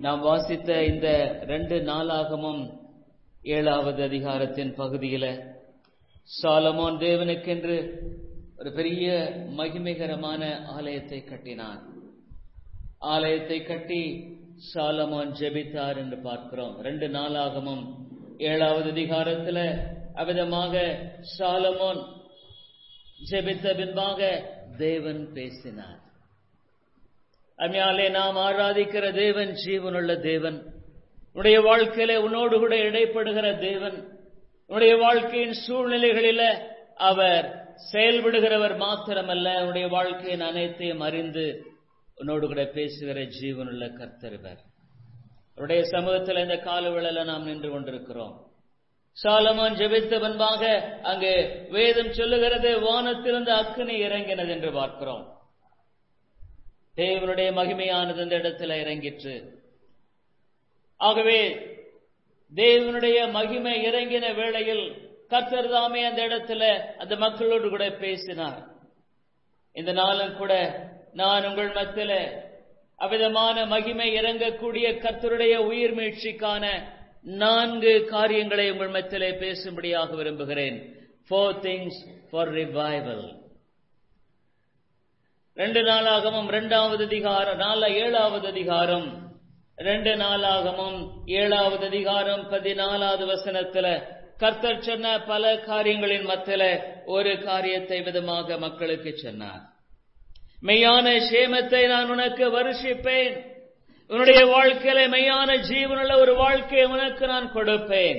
நாம் வாசித்த இந்த ரெண்டு நாளாகமும் ஏழாவது அதிகாரத்தின் பகுதியில சாலமோன் தேவனுக்கென்று ஒரு பெரிய மகிமைகரமான ஆலயத்தை கட்டினான் ஆலயத்தை கட்டி சாலமோன் ஜெபித்தார் என்று பார்க்கிறோம் ரெண்டு நாளாகமும் ஏழாவது அதிகாரத்துல அவிதமாக சாலமோன் ஜெபித்த பின்பாக தேவன் பேசினார் அம்மையாலே நாம் ஆராதிக்கிற தேவன் ஜீவனுள்ள தேவன் உன்னுடைய வாழ்க்கையில உன்னோடு கூட இடைப்படுகிற தேவன் உன்னுடைய வாழ்க்கையின் சூழ்நிலைகளில அவர் செயல்படுகிறவர் மாத்திரமல்ல உன்னுடைய வாழ்க்கையின் அனைத்தையும் அறிந்து உன்னோடு கூட பேசுகிற ஜீவனுள்ள கர்த்தருவர் அவருடைய சமூகத்தில் இந்த காலவேளையில நாம் நின்று கொண்டிருக்கிறோம் சாலமான் ஜெபித்த முன்பாக அங்கு வேதம் சொல்லுகிறது வானத்திலிருந்து அக்கினி இறங்கினது என்று பார்க்கிறோம் தேவனுடைய மகிமையானது இந்த இடத்துல இறங்கிற்று ஆகவே தேவனுடைய மகிமை இறங்கின வேளையில் கர்த்தர் தாமே அந்த இடத்துல அந்த மக்களோடு கூட பேசினார் இந்த நாளும் கூட நான் உங்கள் மத்தில அவிதமான மகிமை இறங்கக்கூடிய கர்த்தருடைய உயிர் மீழ்ச்சிக்கான நான்கு காரியங்களை உங்கள் மத்திலே பேசும்படியாக விரும்புகிறேன் ஃபோர் திங்ஸ் ஃபார் ரிவைவல் ரெண்டு நாளாகமும் இரண்டாவது அதிகாரம் நால ஏழாவது அதிகாரம் ரெண்டு நாளாகமும் ஏழாவது அதிகாரம் பதினாலாவது வசனத்துல கர்த்தர் சொன்ன பல காரியங்களின் மத்தில ஒரு காரியத்தை விதமாக மக்களுக்கு சொன்னார் மெய்யான சேமத்தை நான் உனக்கு வருஷிப்பேன் உன்னுடைய வாழ்க்கையில மெய்யான ஜீவனுள்ள ஒரு வாழ்க்கையை உனக்கு நான் கொடுப்பேன்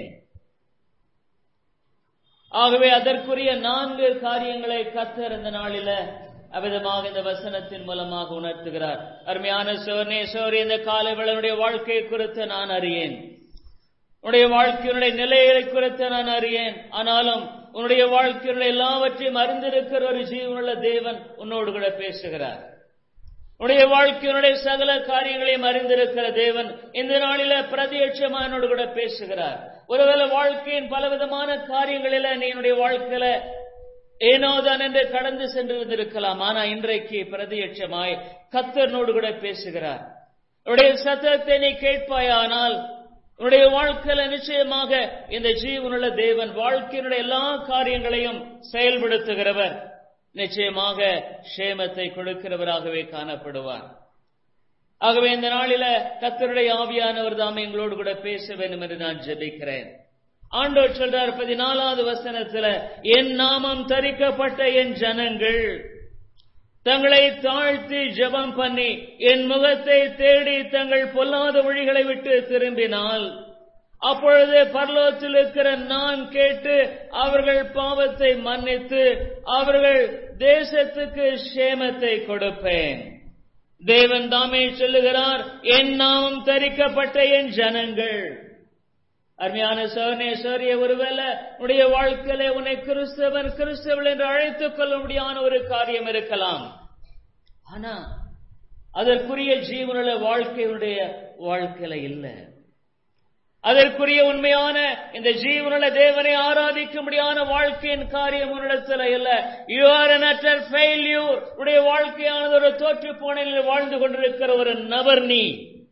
ஆகவே அதற்குரிய நான்கு காரியங்களை கத்தர் இந்த நாளில அவிதமாக இந்த வசனத்தின் மூலமாக உணர்த்துகிறார் அருமையான சோர்னே சோரி இந்த காலவேளனுடைய வாழ்க்கை குறித்து நான் அறியேன் உன்னுடைய வாழ்க்கையினுடைய நிலையை குறித்து நான் அறியேன் ஆனாலும் உன்னுடைய வாழ்க்கையினுடைய எல்லாவற்றையும் அறிந்திருக்கிற ஒரு ஜீவனுள்ள தேவன் உன்னோடு கூட பேசுகிறார் உன்னுடைய வாழ்க்கையினுடைய சகல காரியங்களையும் அறிந்திருக்கிற தேவன் இந்த நாளில பிரதியட்சமானோடு கூட பேசுகிறார் ஒருவேளை வாழ்க்கையின் பலவிதமான காரியங்களில நீ என்னுடைய வாழ்க்கையில ஏனோதான் என்று கடந்து சென்றிருந்திருக்கலாம் ஆனா இன்றைக்கு பிரதியட்சமாய் கத்தர்னோடு கூட பேசுகிறார் உடைய சத்தத்தை நீ கேட்பாயானால் உன்னுடைய வாழ்க்கையில நிச்சயமாக இந்த ஜீவனுள்ள தேவன் வாழ்க்கையினுடைய எல்லா காரியங்களையும் செயல்படுத்துகிறவர் நிச்சயமாக சேமத்தை கொடுக்கிறவராகவே காணப்படுவார் ஆகவே இந்த நாளில கத்தருடைய ஆவியானவர் தாம் எங்களோடு கூட பேச வேண்டும் என்று நான் ஜெபிக்கிறேன் ஆண்டோர் சொல்றார் பதினாலாவது வசனத்துல என் நாமம் தரிக்கப்பட்ட என் ஜனங்கள் தங்களை தாழ்த்தி ஜெபம் பண்ணி என் முகத்தை தேடி தங்கள் பொல்லாத வழிகளை விட்டு திரும்பினால் அப்பொழுது பரலோகத்தில் இருக்கிற நான் கேட்டு அவர்கள் பாவத்தை மன்னித்து அவர்கள் தேசத்துக்கு சேமத்தை கொடுப்பேன் தேவன் தாமே சொல்லுகிறார் என் நாமம் தரிக்கப்பட்ட என் ஜனங்கள் அருமையான சோனே சோரிய ஒருவேளை உடைய வாழ்க்கையில உன்னை கிறிஸ்தவன் கிறிஸ்தவள் என்று அழைத்துக் கொள்ள முடியாத ஒரு காரியம் இருக்கலாம் ஆனா அதற்குரிய ஜீவனுள்ள வாழ்க்கையுடைய வாழ்க்கையில இல்லை அதற்குரிய உண்மையான இந்த ஜீவனுள்ள தேவனை ஆராதிக்க முடியாத வாழ்க்கையின் காரியம் உன்னிடத்தில் இல்ல you are an utter failure உடைய வாழ்க்கையானது ஒரு தோற்று போனில் வாழ்ந்து கொண்டிருக்கிற ஒரு நபர் நீ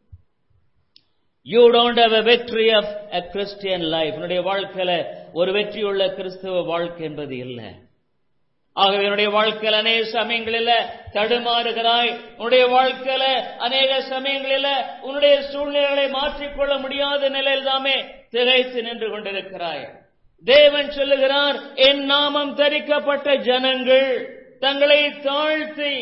யூ டோன்ட் ஹவ் அ வெற்றி ஆஃப் அ கிறிஸ்டியன் லைஃப் உன்னுடைய வாழ்க்கையில ஒரு வெற்றியுள்ள கிறிஸ்துவ வாழ்க்கை என்பது இல்லை ஆகவே என்னுடைய வாழ்க்கையில் அநேக சமயங்களில் தடுமாறுகிறாய் உன்னுடைய வாழ்க்கையில அநேக சமயங்களில் உன்னுடைய சூழ்நிலைகளை மாற்றிக்கொள்ள முடியாத நிலையில் தாமே திகைத்து நின்று கொண்டிருக்கிறாய் தேவன் சொல்லுகிறார் என் நாமம் தரிக்கப்பட்ட ஜனங்கள் தங்களை தாழ்த்தி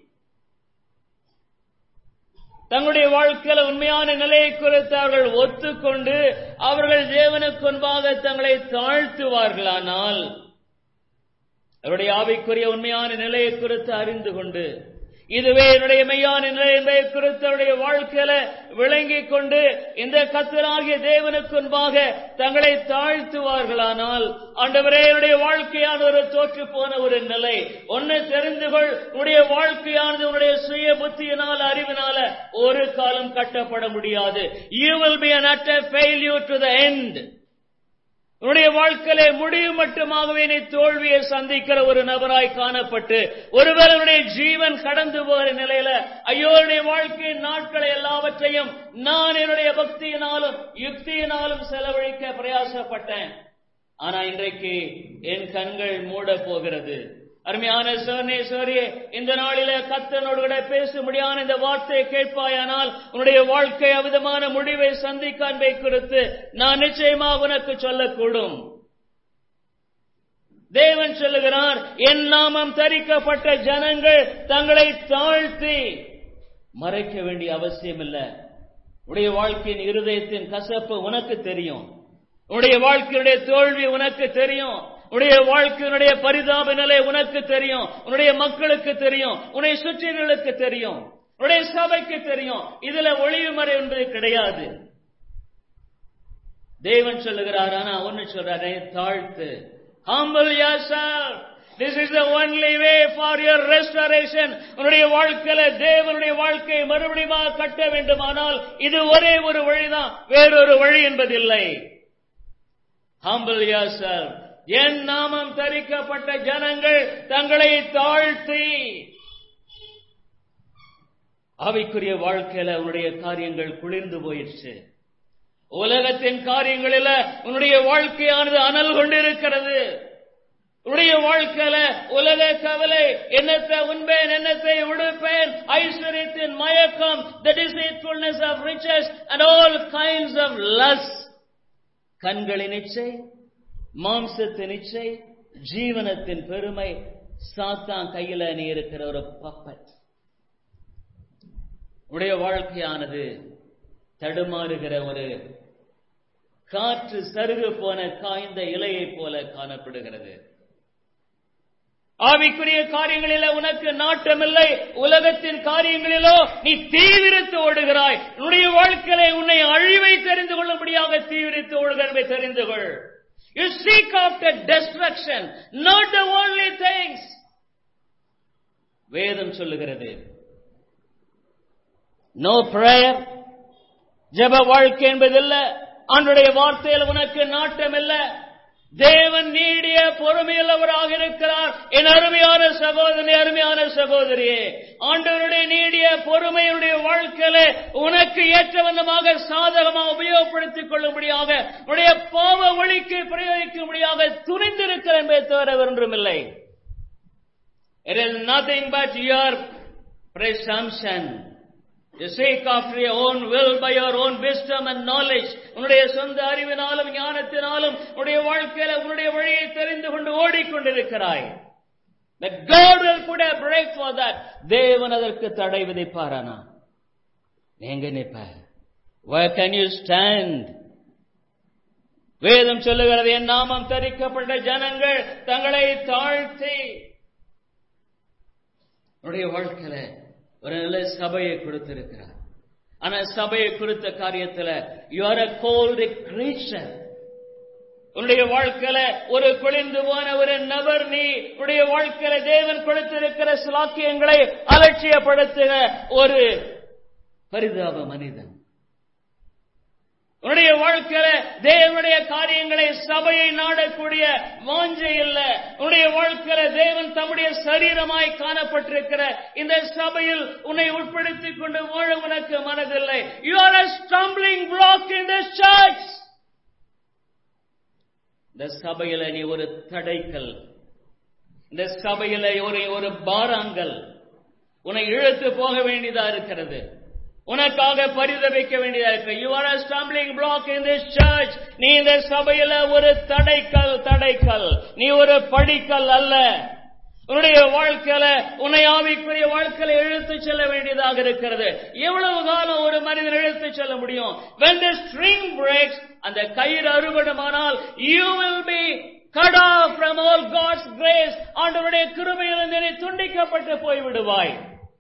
தங்களுடைய வாழ்க்கையில உண்மையான நிலையை குறித்து அவர்கள் ஒத்துக்கொண்டு அவர்கள் தேவனுக்கு முன்பாக தங்களை தாழ்த்துவார்களானால் அவருடைய ஆவிக்குரிய உண்மையான நிலையை குறித்து அறிந்து கொண்டு இதுவே என்னுடைய மெய்யான நிலை என்பதை குறித்து அவருடைய வாழ்க்கையில விளங்கிக் கொண்டு இந்த கத்தராகிய தேவனுக்கு முன்பாக தங்களை தாழ்த்துவார்களானால் ஆண்டவரே என்னுடைய வாழ்க்கையான ஒரு தோற்று போன ஒரு நிலை ஒன்னு தெரிந்து கொள் உன்னுடைய வாழ்க்கையானது உன்னுடைய சுய புத்தியினால அறிவினால ஒரு காலம் கட்டப்பட முடியாது you will be an utter failure to the end உன்னுடைய வாழ்க்கையிலே முடியும் மட்டுமாகவே நீ தோல்வியை சந்திக்கிற ஒரு நபராய் காணப்பட்டு ஒருவேளை உன்னுடைய ஜீவன் கடந்து போகிற நிலையில ஐயோ என்னுடைய வாழ்க்கையின் நாட்களை எல்லாவற்றையும் நான் என்னுடைய பக்தியினாலும் யுக்தியினாலும் செலவழிக்க பிரயாசப்பட்டேன் ஆனா இன்றைக்கு என் கண்கள் மூட போகிறது அருமையான சோனே சோரியே இந்த நாளில கத்தனோடு கூட பேசும்படியான இந்த வார்த்தையை கேட்பாயானால் உன்னுடைய வாழ்க்கை அவிதமான முடிவை சந்திக்க அன்பை குறித்து நான் நிச்சயமாக உனக்கு சொல்லக்கூடும் தேவன் சொல்லுகிறார் என் நாமம் தரிக்கப்பட்ட ஜனங்கள் தங்களை தாழ்த்தி மறைக்க வேண்டிய அவசியம் இல்ல உடைய வாழ்க்கையின் இருதயத்தின் கசப்பு உனக்கு தெரியும் உன்னுடைய வாழ்க்கையுடைய தோல்வி உனக்கு தெரியும் உன்னுடைய வாழ்க்கையினுடைய பரிதாப நிலை உனக்கு தெரியும் உன்னுடைய மக்களுக்கு தெரியும் உன்னை சுற்றிகளுக்கு தெரியும் உன்னுடைய சபைக்கு தெரியும் இதுல ஒளிவு மறை என்பது கிடையாது தேவன் சொல்லுகிறார் ஆனா ஒன்னு சொல்றாரு தாழ்த்து humble yourself This is the only way for your restoration. உன்னுடைய வாழ்க்கையில தேவனுடைய வாழ்க்கையை மறுபடியும் கட்ட வேண்டுமானால் இது ஒரே ஒரு வழிதான் வேறொரு வழி என்பதில்லை humble yourself என் நாமம் தரிக்கப்பட்ட ஜனங்கள் தங்களை தாழ்த்தி ஆவிக்குரிய வாழ்க்கையில உன்னுடைய காரியங்கள் குளிர்ந்து போயிடுச்சு உலகத்தின் காரியங்களில உன்னுடைய வாழ்க்கையானது அனல் கொண்டிருக்கிறது உன்னுடைய வாழ்க்கையில உலக கவலை என்னத்தை உண்பேன் என்னத்தை உடுப்பேன் ஐஸ்வர்யத்தின் மயக்கம் the deceitfulness of riches and all kinds of lust கண்களின் இச்சை மாம்சத்தின் இச்சை ஜீவனத்தின் பெருமை சாத்தான் கையில நீ இருக்கிற ஒரு பப்பட் உடைய வாழ்க்கையானது தடுமாறுகிற ஒரு காற்று சருகு போன காய்ந்த இலையைப் போல காணப்படுகிறது ஆவிக்குரிய காரியங்களில உனக்கு நாட்டமில்லை உலகத்தின் காரியங்களிலோ நீ தீவிரித்து ஓடுகிறாய் உன்னுடைய வாழ்க்கையில உன்னை அழிவை தெரிந்து கொள்ளும்படியாக தீவிரித்து ஓடுகிறவை தெரிந்து கொள் You seek after destruction, not the only things. வேதம் சொல்லுகிறது நோ பிரேயர் ஜப வாழ்க்கை என்பதில்ல ஆண்டுடைய வார்த்தையில் உனக்கு நாட்டம் இல்ல தேவன் நீடிய பொறுமையுள்ளவராக இருக்கிறார் என் அருமையான சகோதரி அருமையான சகோதரியே ஆண்டவருடைய நீடிய பொறுமையுடைய வாழ்க்கையில உனக்கு ஏற்ற வண்ணமாக சாதகமாக உபயோகப்படுத்திக் கொள்ளும்படியாக உடைய பாவ வழிக்கு பிரயோகிக்கும்படியாக துணிந்திருக்கிற என்பதை தவிர ஒன்றுமில்லை It is nothing but your presumption. You seek after your own will by your own wisdom and knowledge. உன்னுடைய சொந்த அறிவினாலும் ஞானத்தினாலும் உன்னுடைய வாழ்க்கையில உன்னுடைய வழியை தெரிந்து கொண்டு ஓடிக்கொண்டிருக்கிறாய் That God will put a break for that. தேவன் அதற்கு தடை விதிப்பாரானா எங்க நிப்ப Where can you stand? வேதம் சொல்லுகிறது என் நாமம் தரிக்கப்பட்ட ஜனங்கள் தங்களை தாழ்த்தி உன்னுடைய வாழ்க்கையில ஒரு நல்ல சபையை கொடுத்திருக்கிறார் ஆனா சபையை கொடுத்த காரியத்துல you are a cold creature உன்னுடைய வாழ்க்கையில ஒரு குளிர்ந்து போன ஒரு நபர் நீ உன்னுடைய வாழ்க்கையில தேவன் கொடுத்திருக்கிற சிலாக்கியங்களை அலட்சியப்படுத்துகிற ஒரு பரிதாப மனிதன் உன்னுடைய வாழ்க்கையில தேவனுடைய காரியங்களை சபையை நாடக்கூடிய வாஞ்சை இல்ல உன்னுடைய வாழ்க்கையில தேவன் தம்முடைய சரீரமாய் காணப்பட்டிருக்கிற இந்த சபையில் உன்னை உட்படுத்திக் கொண்டு வாழ உனக்கு மனதில்லை you are a stumbling block in the church இந்த சபையில நீ ஒரு தடைக்கல் இந்த சபையில ஒரு ஒரு பாராங்கல் உன்னை இழுத்து போக வேண்டியதா இருக்கிறது உனக்காக பரிதவிக்க வேண்டியதா இருக்கு you are stumbling block in this church நீ இந்த சபையில ஒரு தடைக்கல் தடைக்கல் நீ ஒரு படிக்கல் அல்ல உன்னுடைய வாழ்க்கையில உன்னை ஆவிக்குரிய வாழ்க்கையில இழுத்து செல்ல வேண்டியதாக இருக்கிறது எவ்வளவு காலம் ஒரு மனிதன் இழுத்து செல்ல முடியும் when the string breaks அந்த கயிறு அறுபடுமானால் you will be cut off from all God's grace ஆண்டவருடைய கிருபையிலிருந்து நீ துண்டிக்கப்பட்டு போய்விடுவாய்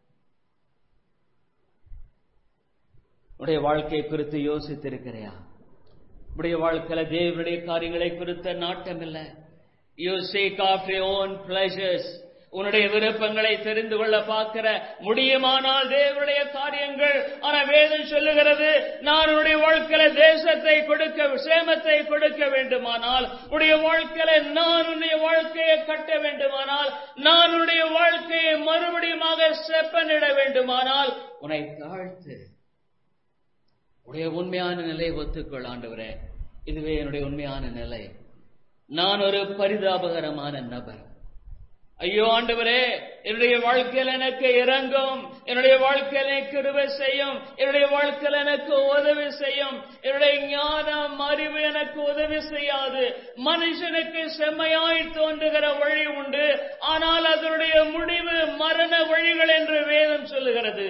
உடைய வாழ்க்கை குறித்து யோசித்திருக்கிறையா உடைய வாழ்க்கையில தேவனுடைய காரியங்களை குறித்த நாட்டம் இல்ல you seek of own pleasures உன்னுடைய விருப்பங்களை தெரிந்து கொள்ள பார்க்கிற முடியுமானால் தேவனுடைய காரியங்கள் ஆனா ஆனா வேதம் சொல்லுகிறது நான் உன்னுடைய வாழ்க்கையில தேசத்தை கொடுக்க சேமத்தை கொடுக்க வேண்டுமானால் உடைய வாழ்க்கையில நான் உன்னுடைய வாழ்க்கையை கட்ட வேண்டுமானால் நான் உன்னுடைய வாழ்க்கையை மறுபடியுமாக செப்பனிட வேண்டுமானால் உன்னை தாழ்த்து உடைய உண்மையான நிலை ஒத்துக்கொள் ஆண்டவரே இதுவே என்னுடைய உண்மையான நிலை நான் ஒரு பரிதாபகரமான நபர் ஐயோ ஆண்டவரே என்னுடைய வாழ்க்கையில் எனக்கு இறங்கும் என்னுடைய வாழ்க்கையில் எனக்கு கிருபை செய்யும் என்னுடைய வாழ்க்கையில் எனக்கு உதவி செய்யும் என்னுடைய ஞானம் அறிவு எனக்கு உதவி செய்யாது மனுஷனுக்கு செம்மையாய் தோன்றுகிற வழி உண்டு ஆனால் அதனுடைய முடிவு மரண வழிகள் என்று வேதம் சொல்லுகிறது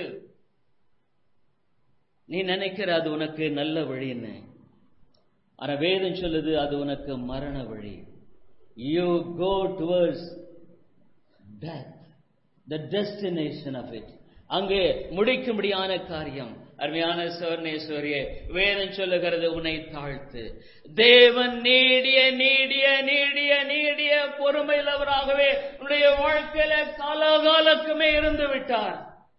நீ நினைக்கிற அது உனக்கு நல்ல வழின்னு ஆனா வேதம் சொல்லுது அது உனக்கு மரண வழி you go towards death the destination of it அங்கே முடிக்கும்படியான காரியம் அருமையான சோர்ணேஸ்வரியே வேதம் சொல்லுகிறது உன்னை தாழ்த்து தேவன் நீடிய நீடிய நீடிய நீடிய பொறுமையிலவராகவே உன்னுடைய வாழ்க்கையில காலாகாலக்குமே இருந்து விட்டார்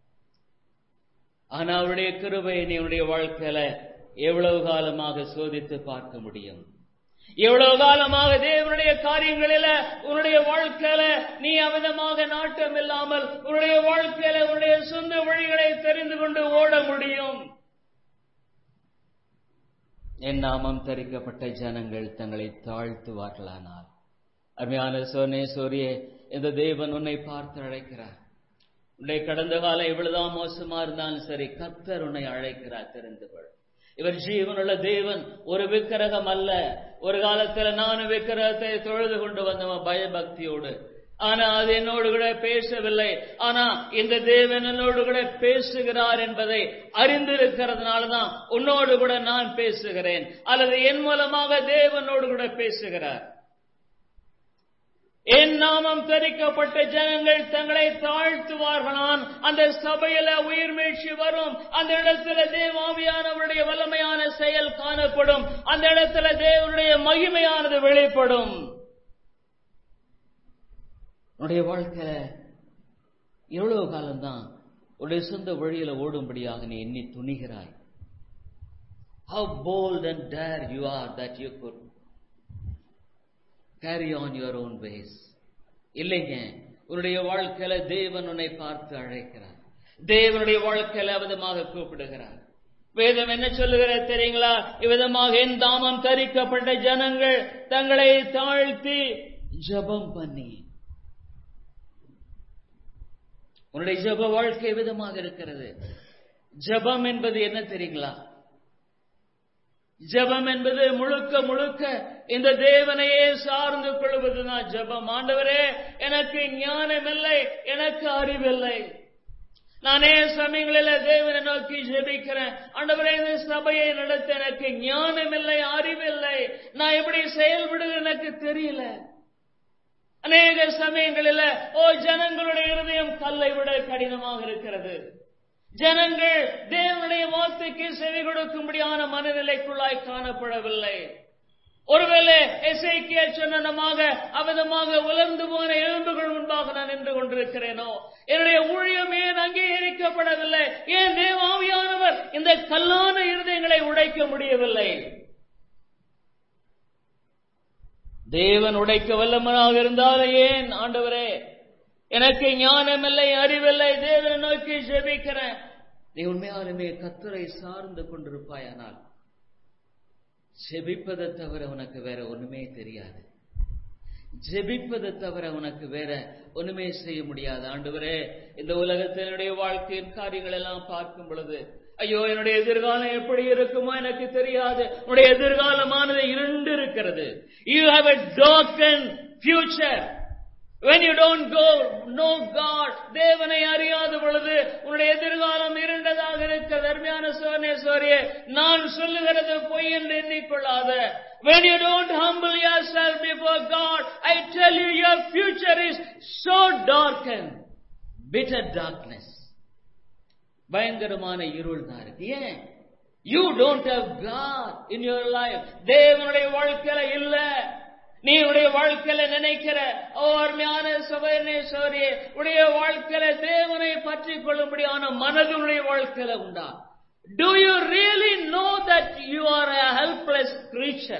ஆனா அவருடைய கிருபை நீ உன்னுடைய வாழ்க்கையில எவ்வளவு காலமாக சோதித்து பார்க்க முடியும் எவ்வளவு காலமாக தேவனுடைய காரியங்களில உன்னுடைய வாழ்க்கையில நீ அமிதமாக நாட்டம் இல்லாமல் உன்னுடைய வாழ்க்கையில உன்னுடைய சொந்த வழிகளை தெரிந்து கொண்டு ஓட முடியும் என் நாமம் தரிக்கப்பட்ட ஜனங்கள் தங்களை தாழ்த்துவார்களானால் அருமையான சோனே சோரியே இந்த தேவன் உன்னை பார்த்து அழைக்கிறார் உன்னுடைய கடந்த காலம் எவ்வளவுதான் மோசமா இருந்தாலும் சரி கத்தர் உன்னை அழைக்கிறார் தெரிந்து கொள் இவர் ஜீவனுள்ள தேவன் ஒரு விக்கிரகம் அல்ல ஒரு காலத்துல நானும் விக்கிரகத்தை தொழுது கொண்டு வந்தவன் பயபக்தியோடு ஆனா அது என்னோடு கூட பேசவில்லை ஆனா இந்த தேவன் என்னோடு கூட பேசுகிறார் என்பதை அறிந்திருக்கிறதுனாலதான் உன்னோடு கூட நான் பேசுகிறேன் அல்லது என் மூலமாக தேவனோடு கூட பேசுகிறார் என் நாமம் தரிக்கப்பட்ட ஜனங்கள் தங்களை தாழ்த்துவார்களான் அந்த சபையில உயிர் மீழ்ச்சி வரும் அந்த இடத்துல தேவாவியானவருடைய வல்லமையான செயல் காணப்படும் அந்த இடத்துல தேவனுடைய மகிமையானது வெளிப்படும் உன்னுடைய வாழ்க்கையில எவ்வளவு காலம்தான் உன்னுடைய சொந்த வழியில ஓடும்படியாக நீ எண்ணி துணிகிறாய் How bold and dare you are that you could carry on your own ways இல்லைங்க உன்னுடைய வாழ்க்கையில தேவன் உன்னை பார்த்து அழைக்கிறார் தேவனுடைய வாழ்க்கையில விதமாக கூப்பிடுகிறார் வேதம் என்ன சொல்லுகிற தெரியுங்களா இவ்விதமாக என் தாமம் தரிக்கப்பட்ட ஜனங்கள் தங்களை தாழ்த்தி ஜபம் பண்ணி உன்னுடைய ஜப வாழ்க்கை விதமாக இருக்கிறது ஜபம் என்பது என்ன தெரியுங்களா ஜபம் என்பது முழுக்க முழுக்க இந்த தேவனையே சார்ந்து கொள்வதுதான் ஜபம் ஆண்டவரே எனக்கு ஞானம் இல்லை எனக்கு அறிவில்லை நானே சமயங்களில் தேவனை நோக்கி ஜெபிக்கிறேன் ஆண்டவரே இந்த சபையை நடத்த எனக்கு ஞானம் இல்லை அறிவில்லை நான் எப்படி செயல்படுது எனக்கு தெரியல அநேக சமயங்களில் ஓ ஜனங்களுடைய இருதயம் கல்லை விட கடினமாக இருக்கிறது ஜனங்கள் தேவனுடைய வார்த்தைக்கு செவி கொடுக்கும்படியான மனநிலைக்குள்ளாய் காணப்படவில்லை ஒருவேளை எசைக்கிய சொன்னமாக அவதமாக உலர்ந்து போன எலும்புகள் முன்பாக நான் நின்று கொண்டிருக்கிறேனோ என்னுடைய ஊழியம் ஏன் அங்கீகரிக்கப்படவில்லை ஏன் தேவாவியானவர் இந்த கல்லான இருதயங்களை உடைக்க முடியவில்லை தேவன் உடைக்க வல்லமனாக இருந்தாலும் ஏன் ஆண்டவரே எனக்கு ஞானம் இல்லை அறிவில்லை தேவனை நோக்கி ஜெபிக்கிறேன் நீ உண்மையாலுமே கத்துரை சார்ந்து கொண்டிருப்பாயானால் ஜெபிப்பதை தவிர உனக்கு வேற ஒண்ணுமே தெரியாது ஜெபிப்பதை தவிர உனக்கு வேற ஒண்ணுமே செய்ய முடியாது ஆண்டவரே இந்த உலகத்தினுடைய வாழ்க்கையின் காரியங்கள் எல்லாம் பார்க்கும் பொழுது ஐயோ என்னுடைய எதிர்காலம் எப்படி இருக்குமோ எனக்கு தெரியாது உன்னுடைய எதிர்காலமானது இருண்டு இருக்கிறது you have a darkened future when you don't go know god தேவனை அறியாத பொழுது உன்னுடைய எதிர்காலம் இருண்டதாக இருக்க தர்மியான சோனேஸ்வரியே நான் சொல்லுகிறது பொய் என்று எண்ணிக்கொள்ளாத when you don't humble yourself before god i tell you your future is so darkened bitter darkness பயங்கரமான இருள் தான் இருக்கு ஏன் you don't have God in your life தேவனுடைய வாழ்க்கையில இல்ல நீ உடைய வாழ்க்கையில நினைக்கிற ஓர்மையான சபையனேஸ்வரியே உடைய வாழ்க்கையில தேவனை பற்றி கொள்ளும்படியான மனதுடைய வாழ்க்கையில உண்டா Do you really know that you are a helpless creature?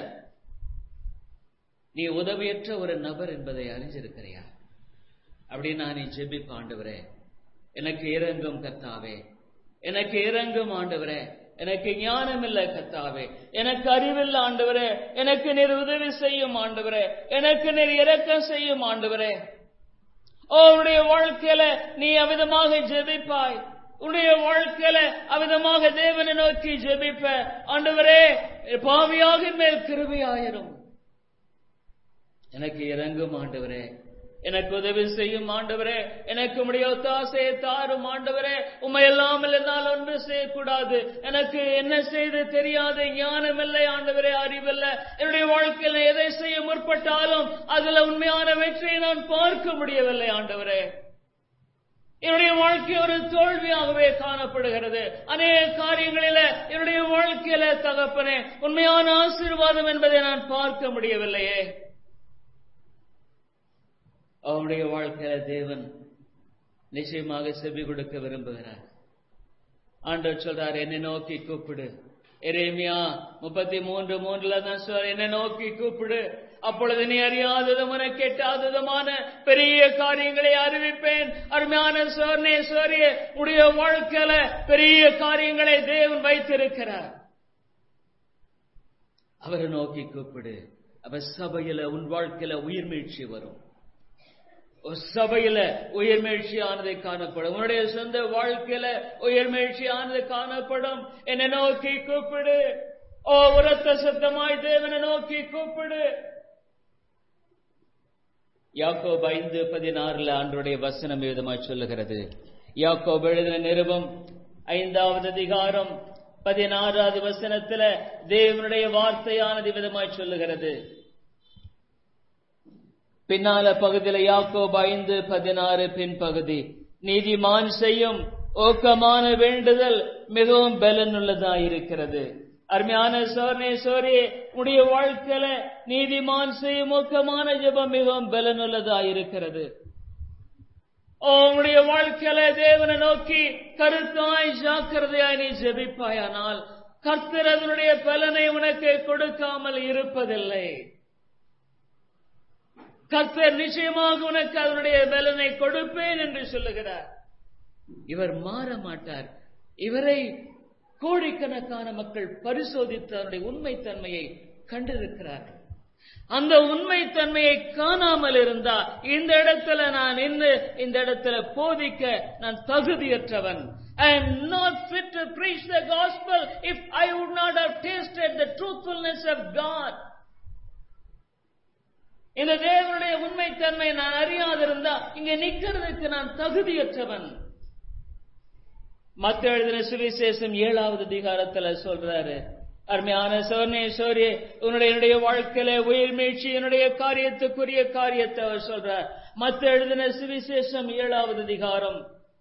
நீ உதவியற்ற ஒரு நபர் என்பதை அறிஞ்சிருக்கிறியா அப்படின்னு நான் நீ ஜெபிப்ப ஆண்டவரே எனக்கு இறங்கும் கத்தாவே எனக்கு இறங்கும் ஆண்டவரே எனக்கு ஞானம் இல்ல கத்தாவே எனக்கு அறிவில்ல ஆண்டவரே எனக்கு நீர் உதவி செய்யும் ஆண்டவரே எனக்கு நீர் இரக்கம் செய்யும் ஆண்டவரே ஓ உன்னுடைய வாழ்க்கையில நீ அவிதமாக ஜெபிப்பாய் உன்னுடைய வாழ்க்கையில அவிதமாக தேவனை நோக்கி ஜெபிப்ப ஆண்டவரே பாவியாக மேல் கிருபையாயிரும் எனக்கு இறங்கும் ஆண்டவரே எனக்கு உதவி செய்யும் ஆண்டவரே எனக்கு உடைய ஒத்தாசையை தாரும் ஆண்டவரே உண்மை இல்லாமல் என்னால் ஒன்று செய்யக்கூடாது எனக்கு என்ன செய்து தெரியாது ஞானம் இல்லை ஆண்டவரே அறிவில்லை என்னுடைய வாழ்க்கையில் எதை செய்ய முற்பட்டாலும் அதுல உண்மையான வெற்றியை நான் பார்க்க முடியவில்லை ஆண்டவரே என்னுடைய வாழ்க்கை ஒரு தோல்வியாகவே காணப்படுகிறது அநேக காரியங்களில என்னுடைய வாழ்க்கையில தகப்பனே உண்மையான ஆசீர்வாதம் என்பதை நான் பார்க்க முடியவில்லையே அவனுடைய வாழ்க்கையில தேவன் நிச்சயமாக செவி கொடுக்க விரும்புகிறார் ஆண்டவர் சொல்றார் என்னை நோக்கி கூப்பிடு எரேமியா முப்பத்தி மூன்று மூன்றுல தான் சொல்ற என்னை நோக்கி கூப்பிடு அப்பொழுது நீ அறியாததும் உனக்கு எட்டாததுமான பெரிய காரியங்களை அறிவிப்பேன் அருமையான சோர்னே சோரிய உடைய வாழ்க்கையில பெரிய காரியங்களை தேவன் வைத்திருக்கிறார் அவரை நோக்கி கூப்பிடு அவ சபையில உன் வாழ்க்கையில உயிர் மீழ்ச்சி வரும் சபையில உயர்மேழ்ச்சியானது காணப்படும் உன்னுடைய சொந்த வாழ்க்கையில உயர்மேழ்ச்சியானது காணப்படும் என்னை நோக்கி கூப்பிடு ஓ உரத்த சத்தமாய் தேவனை நோக்கி கூப்பிடு யாக்கோப் ஐந்து பதினாறுல ஆண்டுடைய வசனம் விதமாய் சொல்லுகிறது யாக்கோப் எழுதின நிருபம் ஐந்தாவது அதிகாரம் பதினாறாவது வசனத்துல தேவனுடைய வார்த்தையானது விதமாய் சொல்லுகிறது பின்னால பகுதியில யாக்கோப் ஐந்து பதினாறு பின்பகுதி நீதிமான் செய்யும் ஓக்கமான வேண்டுதல் மிகவும் பலனுள்ளதாயிருக்கிறது அருமையான சோர்னே சோரே உடைய வாழ்க்கையில நீதிமான் செய்யும் ஊக்கமான ஜெபம் மிகவும் பலனுள்ளதாயிருக்கிறது ஓ உடைய வாழ்க்கையில தேவனை நோக்கி கருத்தாய் ஜாக்கிரதையாய் நீ ஜெபிப்பாயானால் கர்த்தர் அதனுடைய பலனை உனக்கு கொடுக்காமல் இருப்பதில்லை கர்த்தர் நிச்சயமாக உனக்கு அதனுடைய பலனை கொடுப்பேன் என்று சொல்லுகிறார் இவர் மாற மாட்டார் இவரை கோடிக்கணக்கான மக்கள் பரிசோதித்து அவருடைய உண்மைத்தன்மையை கண்டிருக்கிறார்கள் அந்த உண்மைத்தன்மையை காணாமல் இருந்தா இந்த இடத்துல நான் நின்று இந்த இடத்துல போதிக்க நான் தகுதியற்றவன் I am not fit to preach the gospel if I would not have tasted the truthfulness of God. இந்த தேவனுடைய உண்மைத்தன்மை நான் அறியாதிருந்தா இங்க நிக்கிறதுக்கு நான் தகுதியற்றவன் மத்த எழுதின சுவிசேஷம் ஏழாவது அதிகாரத்துல சொல்றாரு அருமையான சோர்னே சோரியே உன்னுடைய என்னுடைய வாழ்க்கையில உயிர் மீழ்ச்சி என்னுடைய காரியத்துக்குரிய காரியத்தை அவர் சொல்றார் மத்த எழுதின சுவிசேஷம் ஏழாவது அதிகாரம்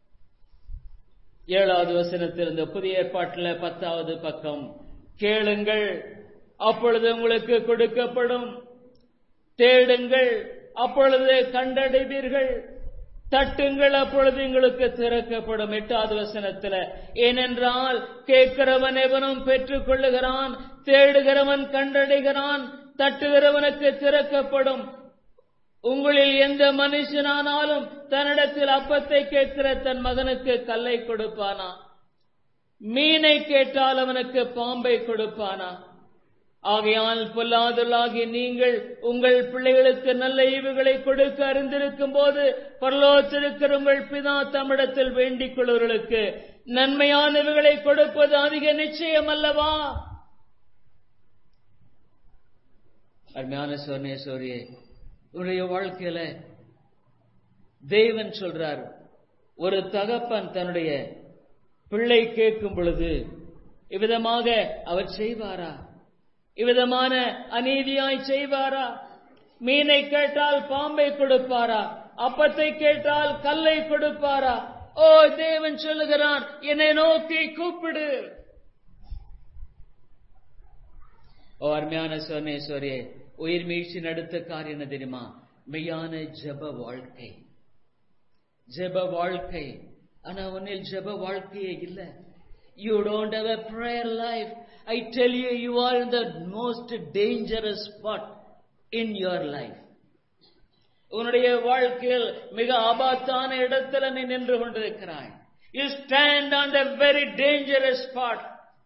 ஏழாவது வசனத்திலிருந்து புதிய ஏற்பாட்டில் பத்தாவது பக்கம் கேளுங்கள் அப்பொழுது உங்களுக்கு கொடுக்கப்படும் தேடுங்கள் அப்பொழுது கண்டடைவீர்கள் தட்டுங்கள் அப்பொழுது உங்களுக்கு திறக்கப்படும் எட்டாவது வசனத்துல ஏனென்றால் கேட்கிறவன் எவனும் பெற்றுக் கொள்ளுகிறான் தேடுகிறவன் கண்டடைகிறான் தட்டுகிறவனுக்கு திறக்கப்படும் உங்களில் எந்த மனுஷனானாலும் தன்னிடத்தில் அப்பத்தை கேட்கிற தன் மகனுக்கு கல்லை கொடுப்பானா மீனை கேட்டால் அவனுக்கு பாம்பை கொடுப்பானா ஆகையால் பொல்லாதலாகி நீங்கள் உங்கள் பிள்ளைகளுக்கு நல்ல ஈவுகளை கொடுக்க அறிந்திருக்கும் போது பரலோத்திருக்கிற உங்கள் பிதா தமிழத்தில் வேண்டிக் கொள்வர்களுக்கு நன்மையானவைகளை கொடுப்பது அதிக நிச்சயம் அல்லவா அருமையான சோர்ணேஸ்வரியே உன்னுடைய வாழ்க்கையில தேவன் சொல்றார் ஒரு தகப்பன் தன்னுடைய பிள்ளை கேட்கும் பொழுது இவ்விதமாக அவர் செய்வாரா இவ்விதமான அநீதியாய் செய்வாரா மீனை கேட்டால் பாம்பை கொடுப்பாரா அப்பத்தை கேட்டால் கல்லை கொடுப்பாரா ஓ தேவன் சொல்லுகிறான் என்னை நோக்கி கூப்பிடு ஓ அருமையான சோனேஸ்வரியே உயிர் மீழ்ச்சி நடுத்த காரியம் என்ன தெரியுமா மெய்யான ஜப வாழ்க்கை ஜப வாழ்க்கை ஆனா உன்னில் ஜப வாழ்க்கையே இல்ல you don't have a prayer life, I tell you, you are in the most dangerous spot in your life. உன்னுடைய வாழ்க்கையில் மிக ஆபத்தான இடத்துல நீ நின்று கொண்டிருக்கிறாய் you stand on the very dangerous spot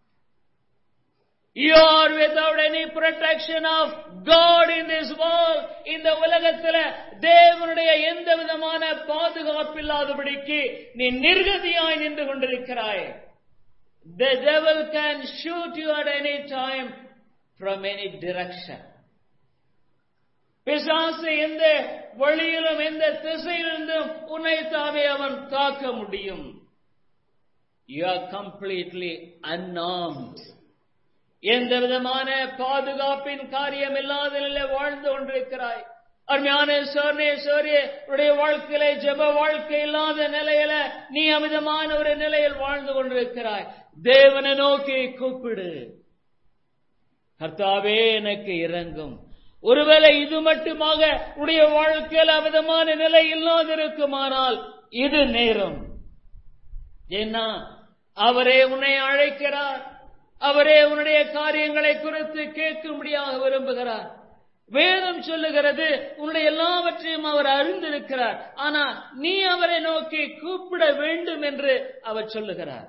You are without any protection of God in this world. இந்த உலகத்துல தேவனுடைய எந்த விதமான பாதுகாப்பில்லாதபடிக்கு நீ நிர்கதியாய் நின்று கொண்டிருக்கிறாய் The devil can shoot you at any time from any direction. பிசாசு எந்த வழியிலும் எந்த திசையிலிருந்தும் உன்னை தாமே அவன் தாக்க முடியும் You are completely unarmed. எந்த விதமான பாதுகாப்பின் காரியம் இல்லாத நிலை வாழ்ந்து கொண்டிருக்கிறாய் அருமையான சோர்னே சோரிய உடைய வாழ்க்கையில ஜெப வாழ்க்கை இல்லாத நிலையில நீ அமிதமான ஒரு நிலையில் வாழ்ந்து கொண்டிருக்கிறாய் தேவனை நோக்கி கூப்பிடு கர்த்தாவே எனக்கு இறங்கும் ஒருவேளை இது மட்டுமாக உடைய வாழ்க்கையில் அமிதமான நிலை இல்லாதிருக்குமானால் இது நேரம் ஏன்னா அவரே உன்னை அழைக்கிறார் அவரே உன்னுடைய காரியங்களை குறித்து கேட்கும்படியாக விரும்புகிறார் வேதம் சொல்லுகிறது உன்னுடைய எல்லாவற்றையும் அவர் அறிந்திருக்கிறார் ஆனா நீ அவரை நோக்கி கூப்பிட வேண்டும் என்று அவர் சொல்லுகிறார்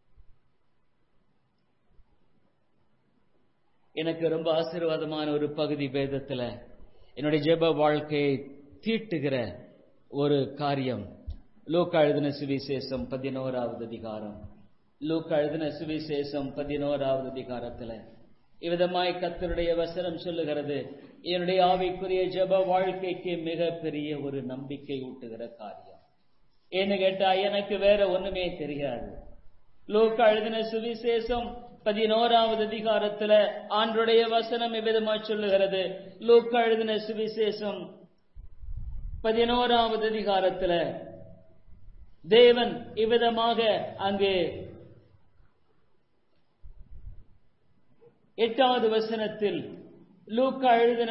எனக்கு ரொம்ப ஆசீர்வாதமான ஒரு பகுதி வேதத்துல என்னுடைய ஜெப வாழ்க்கையை தீட்டுகிற ஒரு காரியம் லூக்கா எழுதின சுவிசேஷம் பதினோராவது அதிகாரம் லூக்கா எழுதின சுவிசேஷம் பதினோராவது அதிகாரத்துல இவ்விதமாய் கத்தருடைய வசனம் சொல்லுகிறது என்னுடைய ஆவிக்குரிய ஜெப வாழ்க்கைக்கு மிக பெரிய ஒரு நம்பிக்கை ஊட்டுகிற காரியம் ஏன்னு கேட்டா எனக்கு வேற ஒண்ணுமே தெரியாது லூக்கா எழுதின சுவிசேஷம் பதினோராவது அதிகாரத்துல ஆண்டுடைய வசனம் இவ்விதமாய் சொல்லுகிறது லூக்கா எழுதின சுவிசேஷம் பதினோராவது அதிகாரத்துல தேவன் இவ்விதமாக அங்கு எட்டாவது வசனத்தில் லூக்கா எழுதின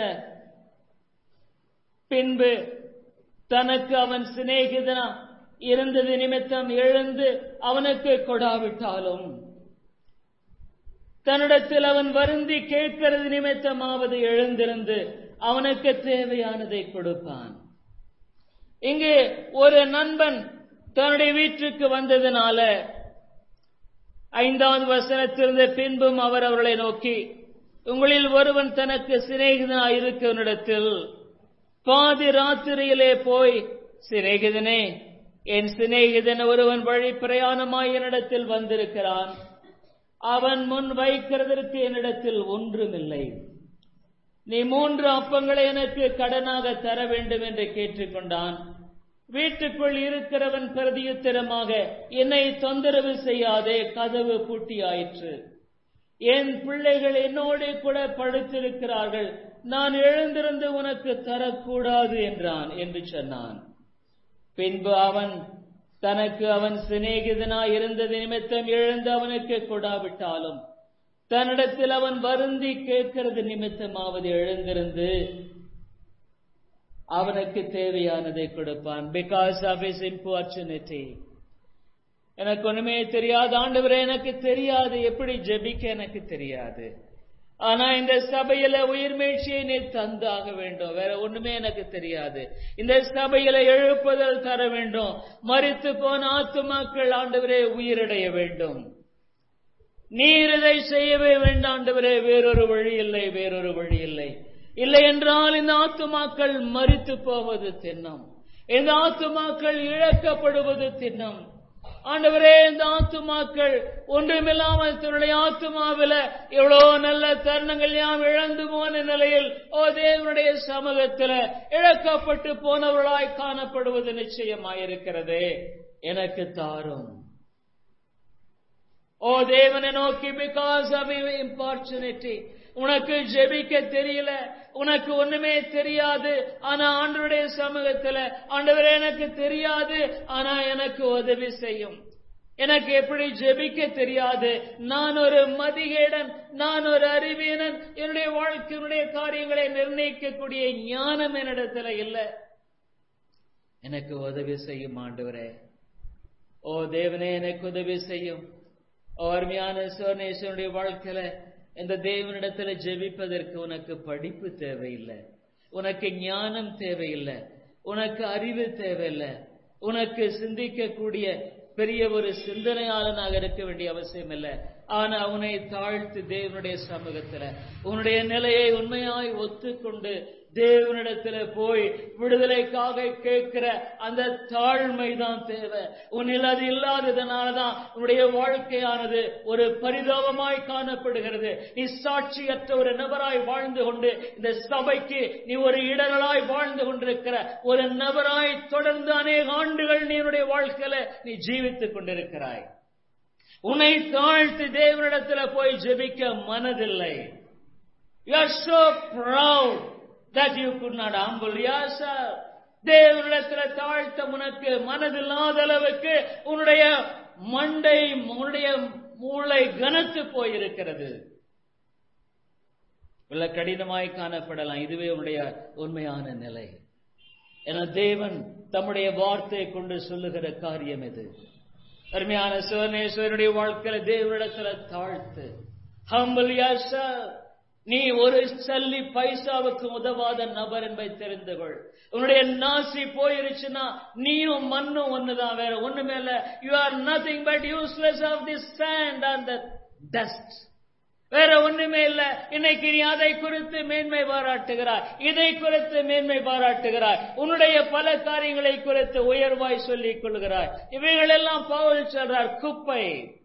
பின்பு தனக்கு அவன் சிநேகிதனா இருந்தது நிமித்தம் எழுந்து அவனுக்கு கொடாவிட்டாலும் தன்னிடத்தில் அவன் வருந்தி கேட்கிறது நிமித்தமாவது எழுந்திருந்து அவனுக்கு தேவையானதை கொடுப்பான் இங்கு ஒரு நண்பன் தன்னுடைய வீட்டுக்கு வந்ததுனால ஐந்தாவது வசனத்திலிருந்து பின்பும் அவர் அவர்களை நோக்கி உங்களில் ஒருவன் தனக்கு சிநேகிதனாய் இருக்கவனிடத்தில் பாதி ராத்திரியிலே போய் சிநேகிதனே என் சிநேகிதன் ஒருவன் வழி பிரயாணமாய் என்னிடத்தில் வந்திருக்கிறான் அவன் முன் வைக்கிறதற்கு என்னிடத்தில் ஒன்றுமில்லை நீ மூன்று அப்பங்களை எனக்கு கடனாக தர வேண்டும் என்று கேட்டுக்கொண்டான் வீட்டுக்குள் இருக்கிறவன் பிரதியுத்தரமாக என்னை தொந்தரவு செய்யாதே கதவு பூட்டியாயிற்று என் பிள்ளைகள் என்னோடு கூட படுத்திருக்கிறார்கள் நான் எழுந்திருந்து உனக்கு தரக்கூடாது என்றான் என்று சொன்னான் பின்பு அவன் தனக்கு அவன் சிநேகிதனாய் இருந்தது நிமித்தம் எழுந்து அவனுக்கு கொடாவிட்டாலும் தன்னிடத்தில் அவன் வருந்தி கேட்கிறது நிமித்தமாவது எழுந்திருந்து அவனுக்கு தேவையானதை கொடுப்பான் பிகாஸ் ஆஃப் இஸ் இம்பார்ச்சுனிட்டி எனக்கு ஒண்ணுமே தெரியாது ஆண்டவரே எனக்கு தெரியாது எப்படி ஜெபிக்க எனக்கு தெரியாது ஆனா இந்த சபையில உயிர் மீழ்ச்சியை நீ தந்தாக வேண்டும் வேற ஒண்ணுமே எனக்கு தெரியாது இந்த சபையில எழுப்புதல் தர வேண்டும் மறித்து போன ஆத்துமாக்கள் ஆண்டவரே உயிரடைய வேண்டும் நீர் இதை செய்யவே வேண்டாம் ஆண்டவரே வேறொரு வழி இல்லை வேறொரு வழி இல்லை இல்லை என்றால் இந்த ஆத்துமாக்கள் மறித்து போவது தின்னம் இந்த ஆத்துமாக்கள் இழக்கப்படுவது தின்னம் ஆண்டவரே இந்த ஆத்துமாக்கள் ஒன்றுமில்லாமல் தன்னுடைய ஆத்துமாவில எவ்வளவு நல்ல தருணங்கள் யாம் இழந்து போன நிலையில் ஓ தேவனுடைய சமூகத்தில் இழக்கப்பட்டு போனவர்களாய் காணப்படுவது நிச்சயமாயிருக்கிறதே எனக்கு தாரும் ஓ தேவனை நோக்கி பிகாஸ் ஆஃப் இம்பார்ச்சுனிட்டி உனக்கு ஜெபிக்க தெரியல உனக்கு ஒண்ணுமே தெரியாது ஆனா ஆண்டவருடைய சமூகத்துல ஆண்டவரே எனக்கு தெரியாது ஆனா எனக்கு உதவி செய்யும் எனக்கு எப்படி ஜெபிக்க தெரியாது நான் ஒரு மதிகேடன் நான் ஒரு அறிவியனன் என்னுடைய வாழ்க்கையினுடைய காரியங்களை நிர்ணயிக்கக்கூடிய ஞானம் என்னிடத்துல இல்லை எனக்கு உதவி செய்யும் ஆண்டவரே ஓ தேவனே எனக்கு உதவி செய்யும் அருமையான சோனேஸ்வனுடைய வாழ்க்கையில இந்த தேவனிடத்துல ஜெபிப்பதற்கு உனக்கு படிப்பு தேவையில்லை உனக்கு ஞானம் தேவையில்லை உனக்கு அறிவு தேவையில்லை உனக்கு சிந்திக்கக்கூடிய பெரிய ஒரு சிந்தனையாளனாக இருக்க வேண்டிய அவசியம் இல்லை ஆனா உன்னை தாழ்த்து தேவனுடைய சமூகத்துல உன்னுடைய நிலையை உண்மையாய் ஒத்துக்கொண்டு தேவனிடத்துல போய் விடுதலைக்காக கேட்கிற அந்த தாழ்மை தான் தேவை உன்னில் அது இல்லாததுனாலதான் உன்னுடைய வாழ்க்கையானது ஒரு பரிதாபமாய் காணப்படுகிறது நீ சாட்சியற்ற ஒரு நபராய் வாழ்ந்து கொண்டு இந்த சபைக்கு நீ ஒரு இடரலாய் வாழ்ந்து கொண்டிருக்கிற ஒரு நபராய் தொடர்ந்து அநேக ஆண்டுகள் நீ உன்னுடைய வாழ்க்கையில நீ ஜீவித்துக் கொண்டிருக்கிறாய் உன்னை தாழ்த்து தேவனிடத்துல போய் ஜெபிக்க மனதில்லை You are so proud that you could not humble yourself. தேவனிடத்துல தாழ்த்த உனக்கு மனதில்லாத அளவுக்கு உன்னுடைய மண்டை உன்னுடைய மூளை கனத்து போயிருக்கிறது உள்ள கடினமாய் காணப்படலாம் இதுவே உன்னுடைய உண்மையான நிலை என தேவன் தம்முடைய வார்த்தையை கொண்டு சொல்லுகிற காரியம் இது அருமையான சிவனேஸ்வரனுடைய வாழ்க்கையில தேவனிடத்துல தாழ்த்து ஹம்பிள் yourself நீ ஒரு சல்லி பைசாவுக்கு உதவாத நபர் என்பதை தெரிந்து கொள் உன்னுடைய நாசி போயிருச்சுன்னா நீயும் மண்ணும் ஒண்ணுதான் வேற ஒண்ணுமே இல்ல you are nothing but useless of the sand and the dust வேற ஒண்ணுமே இல்ல இன்னைக்கு நீ அதை குறித்து மேன்மை பாராட்டுகிறாய் இதை குறித்து மேன்மை பாராட்டுகிறாய் உன்னுடைய பல காரியங்களை குறித்து உயர்வாய் சொல்லிக் கொள்கிறாய் இவைகள் எல்லாம் பவுல் சொல்றார் குப்பை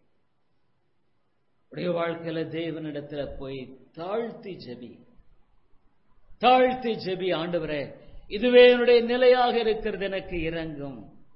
உடைய வாழ்க்கையில தேவனிடத்துல போய் தாழ்த்தி ஜெபி தாழ்த்தி ஜெபி ஆண்டவரே இதுவே என்னுடைய நிலையாக இருக்கிறது எனக்கு இறங்கும்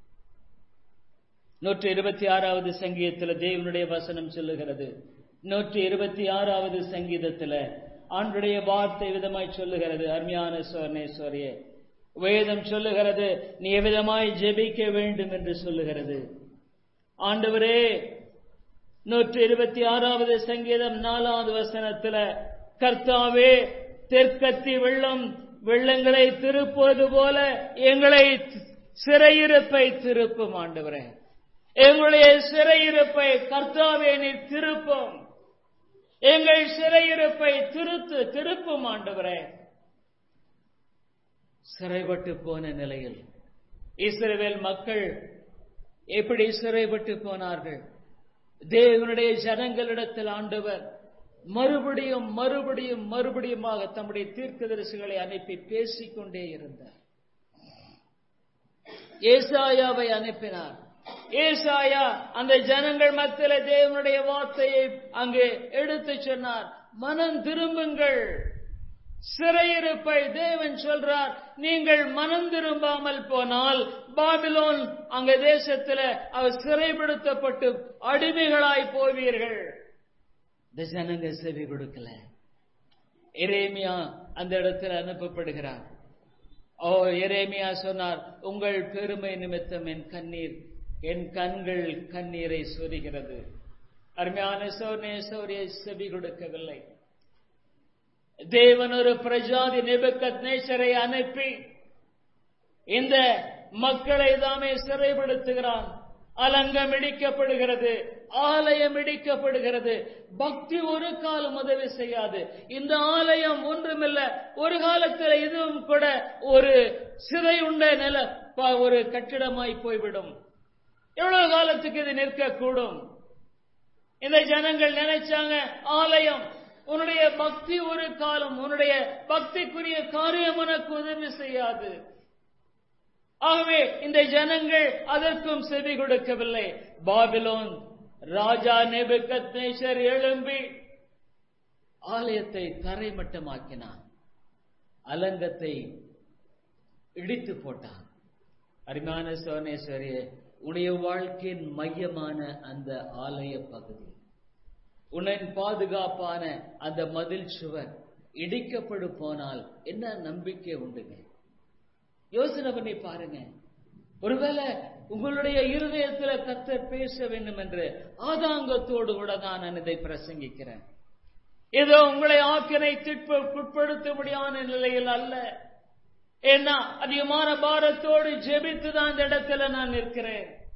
நூற்றி இருபத்தி ஆறாவது சங்கீதத்தில் தேவனுடைய வசனம் சொல்லுகிறது நூற்றி இருபத்தி ஆறாவது சங்கீதத்தில் ஆண்டுடைய வார்த்தை விதமாய் சொல்லுகிறது அருமையான சோர்ணேஸ்வரியே வேதம் சொல்லுகிறது நீ எவ்விதமாய் ஜெபிக்க வேண்டும் என்று சொல்லுகிறது ஆண்டவரே நூற்றி இருபத்தி ஆறாவது சங்கீதம் நாலாவது வசனத்துல கர்த்தாவே தெற்கத்தி வெள்ளம் வெள்ளங்களை திருப்புவது போல எங்களை சிறையிருப்பை திருப்பும் ஆண்டவரே எங்களுடைய சிறையிருப்பை கர்த்தாவே நீ திருப்பும் எங்கள் சிறையிருப்பை திருத்து திருப்பும் ஆண்டவரே சிறைப்பட்டு போன நிலையில் இஸ்ரவேல் மக்கள் எப்படி சிறைப்பட்டு போனார்கள் தேவனுடைய ஜனங்களிடத்தில் ஆண்டவர் மறுபடியும் மறுபடியும் மறுபடியுமாக தம்முடைய தீர்க்கதரிசிகளை அனுப்பி பேசிக்கொண்டே இருந்தார் ஏசாயாவை அனுப்பினார் ஏசாயா அந்த ஜனங்கள் மத்தியில தேவனுடைய வார்த்தையை அங்கே எடுத்து சொன்னார் மனம் திரும்புங்கள் சிறையிருப்பை தேவன் சொல்றார் நீங்கள் மனம் திரும்பாமல் போனால் பாபிலோன் அங்க தேசத்துல அவர் சிறைப்படுத்தப்பட்டு அடிமைகளாய் போவீர்கள் இந்த ஜனங்க செவி கொடுக்கல எரேமியா அந்த இடத்துல அனுப்பப்படுகிறார் ஓ எரேமியா சொன்னார் உங்கள் பெருமை நிமித்தம் என் கண்ணீர் என் கண்கள் கண்ணீரை சொரிகிறது அருமையான சோர்னே சௌரிய செவி கொடுக்கவில்லை தேவன் ஒரு பிரஜாதி நிபக்கத் நேசரை அனுப்பி இந்த மக்களை தாமே சிறைப்படுத்துகிறான் அலங்கம் இடிக்கப்படுகிறது ஆலயம் இடிக்கப்படுகிறது பக்தி ஒரு காலம் உதவி செய்யாது இந்த ஆலயம் ஒன்றுமில்ல ஒரு காலத்தில் இதுவும் கூட ஒரு சிறை உண்ட நில ஒரு கட்டிடமாய் போய்விடும் எவ்வளவு காலத்துக்கு இது நிற்கக்கூடும் இந்த ஜனங்கள் நினைச்சாங்க ஆலயம் உன்னுடைய பக்தி ஒரு காலம் உன்னுடைய பக்திக்குரிய காரியம் உனக்கு உதவி செய்யாது ஆகவே இந்த ஜனங்கள் அதற்கும் செவி கொடுக்கவில்லை பாபிலோன் ராஜா நெபுக்கத் நேசர் எழும்பி ஆலயத்தை தரைமட்டமாக்கினான் அலங்கத்தை இடித்து போட்டான் அருமையான சோனேஸ்வரிய உடைய வாழ்க்கையின் மையமான அந்த ஆலய பகுதி உன்னின் பாதுகாப்பான அந்த மதில் சுவர் இடிக்கப்படு போனால் என்ன நம்பிக்கை உண்டுங்க யோசனை பண்ணி பாருங்க ஒருவேளை உங்களுடைய இருதயத்துல கத்தர் பேச வேண்டும் என்று ஆதாங்கத்தோடு கூட தான் நான் இதை பிரசங்கிக்கிறேன் ஏதோ உங்களை ஆக்கினை உட்படுத்த முடியாத நிலையில் அல்ல ஏன்னா அதிகமான பாரத்தோடு ஜெபித்து தான் இந்த இடத்துல நான் நிற்கிறேன்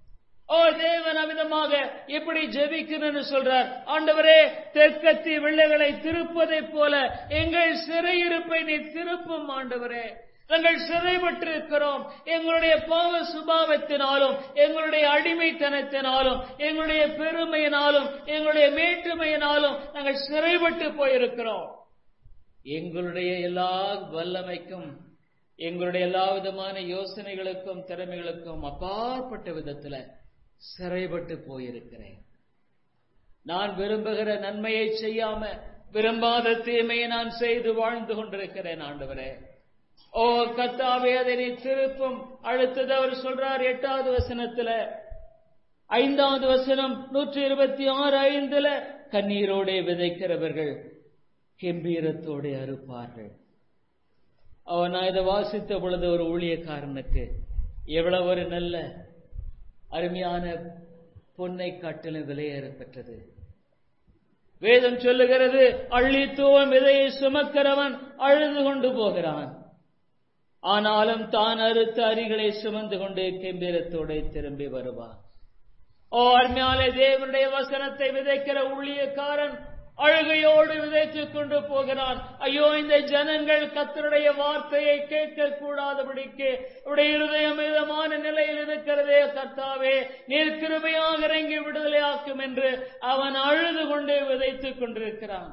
ஓ தேவன் அமிதமாக எப்படி ஜெபிக்கணும்னு சொல்றார் ஆண்டவரே தெற்கத்தி வெள்ளைகளை திருப்பதைப் போல எங்கள் சிறையிருப்பை நீ திருப்பும் ஆண்டவரே நாங்கள் சிறைப்பட்டிருக்கிறோம் எங்களுடைய பாவ சுபாவத்தினாலும் எங்களுடைய அடிமைத்தனத்தினாலும் எங்களுடைய பெருமையினாலும் எங்களுடைய மேட்டுமையினாலும் நாங்கள் சிறைப்பட்டு போயிருக்கிறோம் எங்களுடைய எல்லா வல்லமைக்கும் எங்களுடைய எல்லா விதமான யோசனைகளுக்கும் திறமைகளுக்கும் அப்பாற்பட்ட விதத்துல சிறைப்பட்டு போயிருக்கிறேன் நான் விரும்புகிற நன்மையை செய்யாம விரும்பாத தீமையை நான் செய்து வாழ்ந்து கொண்டிருக்கிறேன் ஆண்டவரே ஓ கத்தாவே அதை நீ திருப்பும் அடுத்தது அவர் சொல்றார் எட்டாவது வசனத்துல ஐந்தாவது வசனம் நூற்றி இருபத்தி ஆறு ஐந்துல கண்ணீரோടെ விதைக்கிறவர்கள் கெம்பீரத்தோடு அறுப்பார்கள் அவன் நான் இதை வாசித்த பொழுது ஒரு ஊழியக்காரனுக்கு எவ்வளவு ஒரு நல்ல அருமையான பொன்னை காட்டிலும் விலையேற பெற்றது வேதம் சொல்லுகிறது அள்ளித்துவம் விதையை சுமக்கிறவன் அழுது கொண்டு போகிறான் ஆனாலும் தான் அறுத்த அரிகளை சுமந்து கொண்டு கெம்பீரத்தோடு திரும்பி வருவான் ஓ அருமையாலே தேவனுடைய வசனத்தை விதைக்கிற ஊழியக்காரன் அழுகையோடு விதைத்துக் கொண்டு போகிறான் ஐயோ இந்த ஜனங்கள் கத்தருடைய வார்த்தையை கேட்க கூடாதபடிக்கு உடைய இருதயம் விதமான நிலையில் இருக்கிறதே கர்த்தாவே நீர் கிருபையாக இறங்கி விடுதலையாக்கும் என்று அவன் அழுது கொண்டே விதைத்துக் கொண்டிருக்கிறான்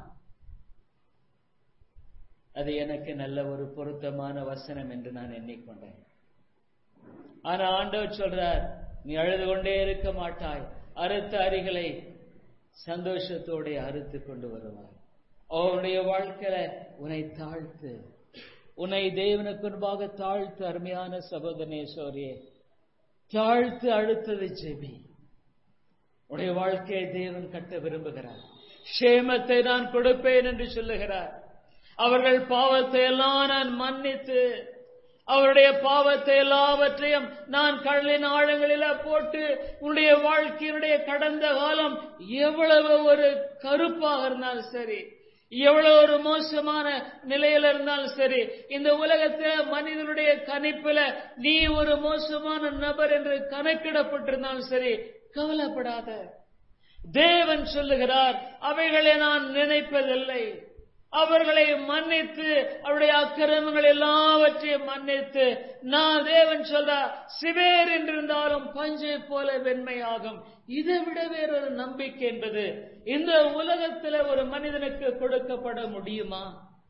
அது எனக்கு நல்ல ஒரு பொருத்தமான வசனம் என்று நான் எண்ணிக்கொண்டேன் ஆனா ஆண்டவர் சொல்றார் நீ அழுது கொண்டே இருக்க மாட்டாய் அறுத்த அரிகளை சந்தோஷத்தோட அறுத்து கொண்டு வருவார் அவனுடைய வாழ்க்கையில உன்னை தாழ்த்து உன்னை தேவனுக்கு முன்பாக தாழ்த்து அருமையான சகோதரனே சோரியே தாழ்த்து அடுத்தது ஜெபி உடைய வாழ்க்கையை தேவன் கட்ட விரும்புகிறார் க்ஷேமத்தை நான் கொடுப்பேன் என்று சொல்லுகிறார் அவர்கள் பாவத்தை எல்லாம் நான் மன்னித்து அவருடைய பாவத்தை எல்லாவற்றையும் நான் கடலின் ஆழங்களில போட்டு உன்னுடைய வாழ்க்கையினுடைய கடந்த காலம் எவ்வளவு ஒரு கருப்பாக இருந்தாலும் சரி எவ்வளவு ஒரு மோசமான நிலையில இருந்தாலும் சரி இந்த உலகத்துல மனிதனுடைய கணிப்புல நீ ஒரு மோசமான நபர் என்று கணக்கிடப்பட்டிருந்தாலும் சரி கவலைப்படாத தேவன் சொல்லுகிறார் அவைகளை நான் நினைப்பதில்லை அவர்களை மன்னித்து அவருடைய அக்கிரமங்கள் எல்லாவற்றையும் மன்னித்து நான் தேவன் சொல்ற சிவேர் என்றிருந்தாலும் பஞ்சை போல வெண்மையாகும் இதை விட வேறொரு நம்பிக்கை என்பது இந்த உலகத்துல ஒரு மனிதனுக்கு கொடுக்கப்பட முடியுமா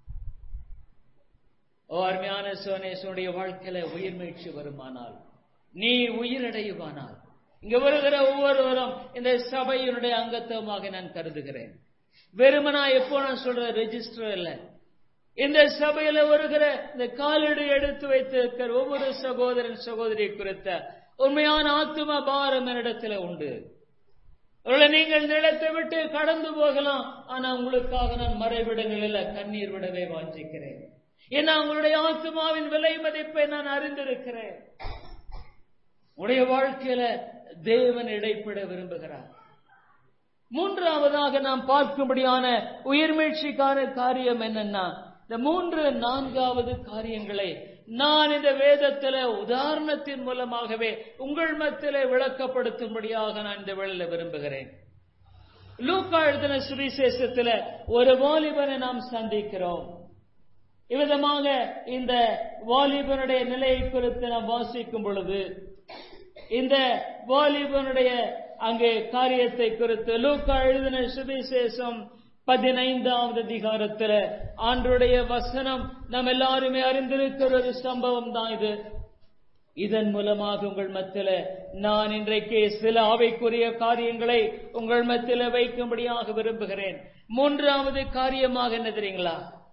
ஓ அருமையான சோனேசனுடைய வாழ்க்கையில உயிர் மீழ்ச்சி வருமானால் நீ உயிரடையுவானால் இங்க வருகிற ஒவ்வொருவரும் இந்த சபையினுடைய அங்கத்துவமாக நான் கருதுகிறேன் வெறுமனா எப்போ நான் சொல்ற ரெஜிஸ்டர் இல்ல இந்த சபையில வருகிற இந்த காலடி எடுத்து வைத்திருக்கிற ஒவ்வொரு சகோதரன் சகோதரி குறித்த உண்மையான ஆத்தும பாரம் என்னிடத்துல உண்டு அவர்களை நீங்கள் நிலத்தை விட்டு கடந்து போகலாம் ஆனா உங்களுக்காக நான் மறைவிடங்களில் கண்ணீர் விடவே வாஞ்சிக்கிறேன் ஏன்னா உங்களுடைய ஆத்மாவின் விலை மதிப்பை நான் அறிந்திருக்கிறேன் உடைய வாழ்க்கையில தேவன் இடைப்பட விரும்புகிறார் மூன்றாவதாக நாம் பார்க்கும்படியான உயிர்மீழ்ச்சிக்கான காரியம் என்னன்னா இந்த மூன்று நான்காவது காரியங்களை நான் இந்த வேதத்தில உதாரணத்தின் மூலமாகவே உங்கள் மத்தில விளக்கப்படுத்தும்படியாக நான் இந்த வேளையில விரும்புகிறேன் லூக்கா எழுதின சுவிசேஷத்துல ஒரு வாலிபனை நாம் சந்திக்கிறோம் இவ்விதமாக இந்த வாலிபனுடைய நிலையை குறித்து நாம் வாசிக்கும் பொழுது இந்த வாலிபனுடைய அங்கே காரியத்தை குறித்து லூக்கா எழுதின சுவிசேஷம் பதினைந்தாவது அதிகாரத்தில் ஆண்டுடைய வசனம் நாம் எல்லாருமே அறிந்திருக்கிற ஒரு சம்பவம் தான் இது இதன் மூலமாக உங்கள் மத்தில நான் இன்றைக்கு சில ஆவைக்குரிய காரியங்களை உங்கள் மத்தில வைக்கும்படியாக விரும்புகிறேன் மூன்றாவது காரியமாக என்ன தெரியுங்களா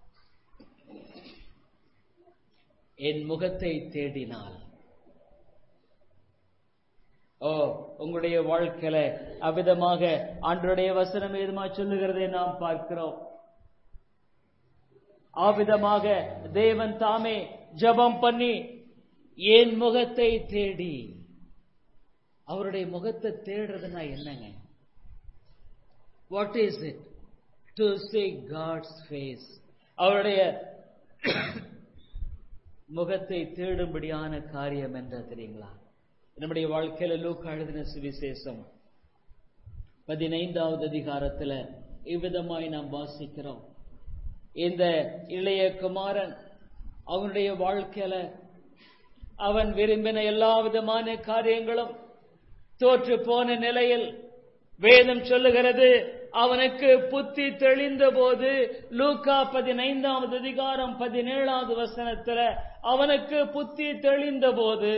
என் முகத்தை தேடினால் ஓ உங்களுடைய வாழ்க்கையில அவ்விதமாக ஆண்டுடைய வசனம் ஏதுமா சொல்லுகிறதை நாம் பார்க்கிறோம் அவ்விதமாக தேவன் தாமே ஜபம் பண்ணி என் முகத்தை தேடி அவருடைய முகத்தை தேடுறதுனா என்னங்க what is it to say God's face அவருடைய முகத்தை தேடும்படியான காரியம் என்ற தெரியுங்களா நம்முடைய வாழ்க்கையில லூக்கா எழுதின சுவிசேஷம் பதினைந்தாவது அதிகாரத்துல இவ்விதமாய் நாம் வாசிக்கிறோம் இந்த இளைய குமாரன் அவனுடைய வாழ்க்கையில அவன் விரும்பின எல்லா விதமான காரியங்களும் தோற்று போன நிலையில் வேதம் சொல்லுகிறது அவனுக்கு புத்தி தெளிந்த போது லூக்கா பதினைந்தாவது அதிகாரம் பதினேழாவது வசனத்துல அவனுக்கு புத்தி தெளிந்த போது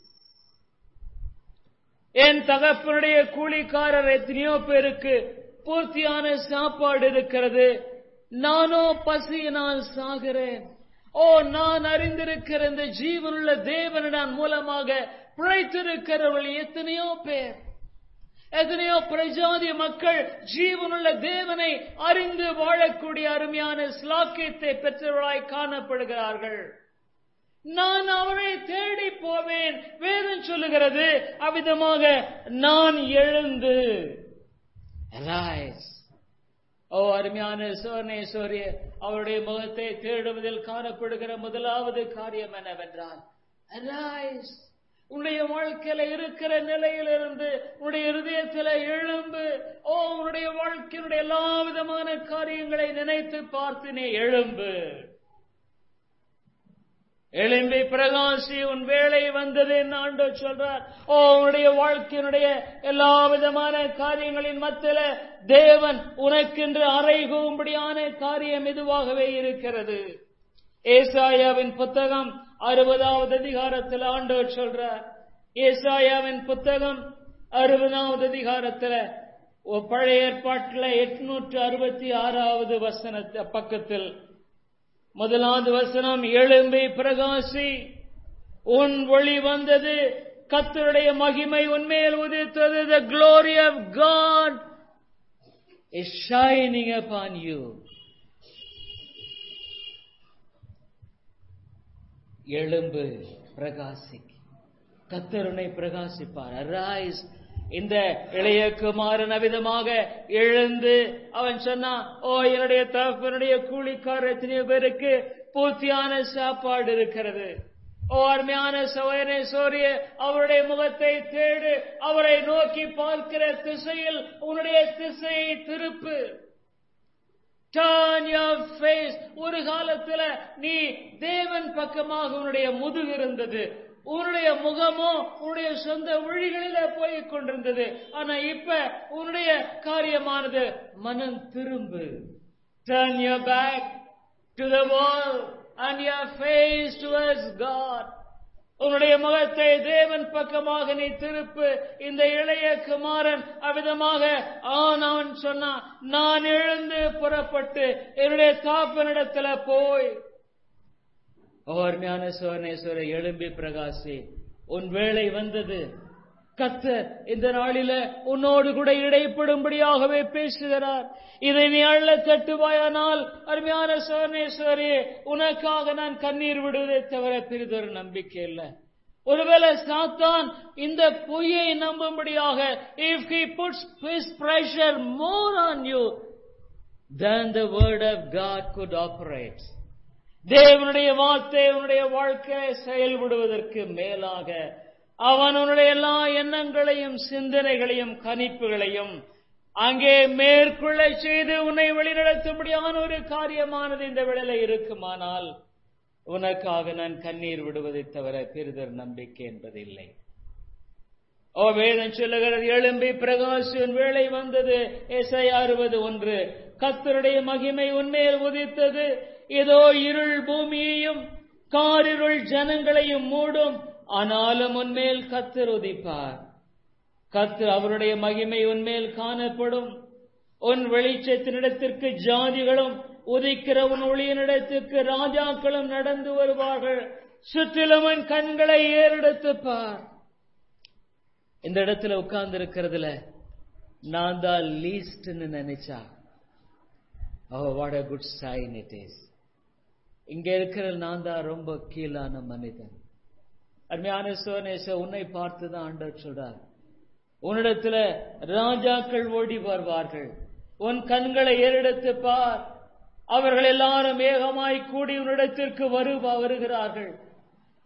என் தகப்பனுடைய கூலிக்காரர் எத்தனையோ பேருக்கு பூர்த்தியான சாப்பாடு இருக்கிறது நானோ பசியினால் சாகிறேன் ஓ நான் அறிந்திருக்கிற இந்த ஜீவனுள்ள தேவனிடம் மூலமாக பிழைத்திருக்கிறவர்கள் எத்தனையோ பேர் எத்தனையோ பிரஜாதி மக்கள் ஜீவனுள்ள தேவனை அறிந்து வாழக்கூடிய அருமையான ஸ்லாக்கியத்தை பெற்றவர்களாய் காணப்படுகிறார்கள் நான் அவரை தேடி போவேன் வேதம் சொல்லுகிறது அவ்விதமாக நான் எழுந்து Arise. ஓ அருமையான சோர்ணேஸ்வரிய அவருடைய முகத்தை தேடுவதில் காணப்படுகிற முதலாவது காரியம் என்னவென்றால் Arise. உன்னுடைய வாழ்க்கையில இருக்கிற நிலையிலிருந்து உன்னுடைய இருதயத்தில எழும்பு ஓ உன்னுடைய வாழ்க்கையினுடைய எல்லா விதமான காரியங்களை நினைத்து பார்த்து நீ எழும்பு எழும்பி பிரகாசி உன் வேலை வந்தது என்று ஆண்டவர் சொல்றார் ஓ உன்னுடைய வாழ்க்கையினுடைய எல்லா விதமான காரியங்களின் மத்தியில தேவன் உனக்கென்று அறைகூம்படியான காரியம் இதுவாகவே இருக்கிறது ஏசாயாவின் புத்தகம் அறுபதாவது அதிகாரத்தில் ஆண்டவர் சொல்றார் ஏசாயாவின் புத்தகம் அறுபதாவது அதிகாரத்துல பழைய ஏற்பாட்டில் எட்நூற்று அறுபத்தி ஆறாவது வசன பக்கத்தில் முதலாவது வசனம் எழும்பி பிரகாசி உன் ஒளி வந்தது கத்தருடைய மகிமை உண்மையில் உதித்தது the glory of God is shining upon you எழும்பு பிரகாசி கத்தருனை பிரகாசிப்பார் அரைஸ் இந்த இளைய குமாரன் அவிதமாக எழுந்து அவன் சொன்னான் ஓ என்னுடைய தகப்பனுடைய கூலிக்கார எத்தனையோ பேருக்கு பூர்த்தியான சாப்பாடு இருக்கிறது ஓ அருமையான சோயனே சோரிய அவருடைய முகத்தை தேடு அவரை நோக்கி பார்க்கிற திசையில் உன்னுடைய திசையை திருப்பு Turn your face. ஒரு காலத்துல நீ தேவன் பக்கமாக உன்னுடைய முதுகு இருந்தது உன்னுடைய முகமோ உன்னுடைய சொந்த வழிகளில போய் கொண்டிருந்தது ஆனா இப்ப உன்னுடைய காரியமானது மனம் திரும்பு turn your back to the wall and your face towards God உன்னுடைய முகத்தை தேவன் பக்கமாக நீ திருப்பு இந்த இளைய குமாரன் அவ்விதமாக ஆன் அவன் சொன்னான் நான் எழுந்து புறப்பட்டு என்னுடைய தாப்பனிடத்துல போய் ஓர் ஞானேஸ்வரனேஸ்வர எழும்பி பிரகாசி உன் வேலை வந்தது கத்தர் இந்த நாளில உன்னோடு கூட இடைப்படும்படியாகவே பேசுகிறார் இதை நீ அள்ள தட்டுவாயானால் அருமையான சோர்ணேஸ்வரி உனக்காக நான் கண்ணீர் விடுவதை தவிர பெரிதொரு நம்பிக்கை இல்லை ஒருவேளை சாத்தான் இந்த பொய்யை நம்பும்படியாக if he puts his pressure more on you then the word of God could operate. தேவனுடைய வார்த்தை உன்னுடைய வாழ்க்கையை செயல்படுவதற்கு மேலாக அவன் உன்னுடைய எல்லா எண்ணங்களையும் சிந்தனைகளையும் கணிப்புகளையும் அங்கே மேற்கொள்ள செய்து உன்னை வழிநடத்தும்படியான ஒரு காரியமானது இந்த வேளையில இருக்குமானால் உனக்காக நான் கண்ணீர் விடுவதை தவிர பெரிதர் நம்பிக்கை என்பதில்லை ஓ வேதம் சொல்லுகிறது எழும்பி பிரகாசின் வேலை வந்தது எஸ்ஐ அறுபது ஒன்று கத்தருடைய மகிமை உண்மையில் உதித்தது ஏதோ இருள் பூமியையும் காரிருள் ஜனங்களையும் மூடும் ஆனாலும் உன்மேல் கத்தர் உதிப்பார் கத்து அவருடைய மகிமை உன்மேல் காணப்படும் உன் வெளிச்சத்தினிடத்திற்கு ஜாதிகளும் உதிக்கிற உன் ஒளியினிடத்திற்கு ராஜாக்களும் நடந்து வருவார்கள் சுற்றிலும் உன் கண்களை ஏறெடுத்து பார் இந்த இடத்துல உட்கார்ந்து இருக்கிறதுல நான் தான் லீஸ்ட்னு நினைச்சா oh what a good sign it is இங்க இருக்கிற நான் தான் ரொம்ப கீழான மனிதன் அருமையான சோனேச உன்னை பார்த்து தான் ஆண்டவர் சொல்றார் உன்னிடத்துல ராஜாக்கள் ஓடி வருவார்கள் உன் கண்களை ஏறெடுத்து பார் அவர்கள் எல்லாரும் ஏகமாய் கூடி உன்னிடத்திற்கு வருவா வருகிறார்கள்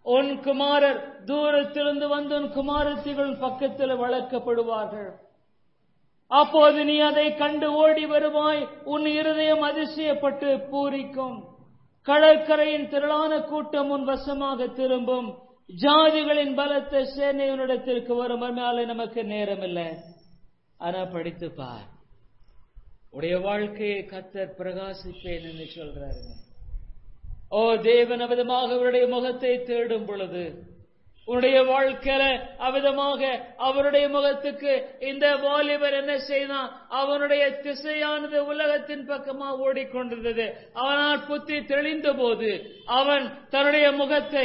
உன் குமாரர் தூரத்திலிருந்து வந்து உன் குமாரத்திகள் பக்கத்தில் வளர்க்கப்படுவார்கள் அப்போது நீ அதை கண்டு ஓடி வருவாய் உன் இருதயம் அதிசயப்பட்டு பூரிக்கும் கடற்கரையின் திரளான கூட்டம் உன் வசமாக திரும்பும் ஜாதிகளின் பலத்த சேனையுனிடத்திற்கு வரும் மேலே நமக்கு நேரம் இல்லை ஆனா படித்து பார் உடைய வாழ்க்கையை கத்தர் பிரகாசிப்பேன் என்று சொல்றாருங்க ஓ தேவன் அவிதமாக அவருடைய முகத்தை தேடும் பொழுது உன்னுடைய வாழ்க்கையில அவிதமாக அவருடைய முகத்துக்கு இந்த வாலிபர் என்ன செய்தான் அவனுடைய திசையானது உலகத்தின் பக்கமா ஓடிக்கொண்டிருந்தது அவனால் புத்தி தெளிந்த போது அவன் தன்னுடைய முகத்தை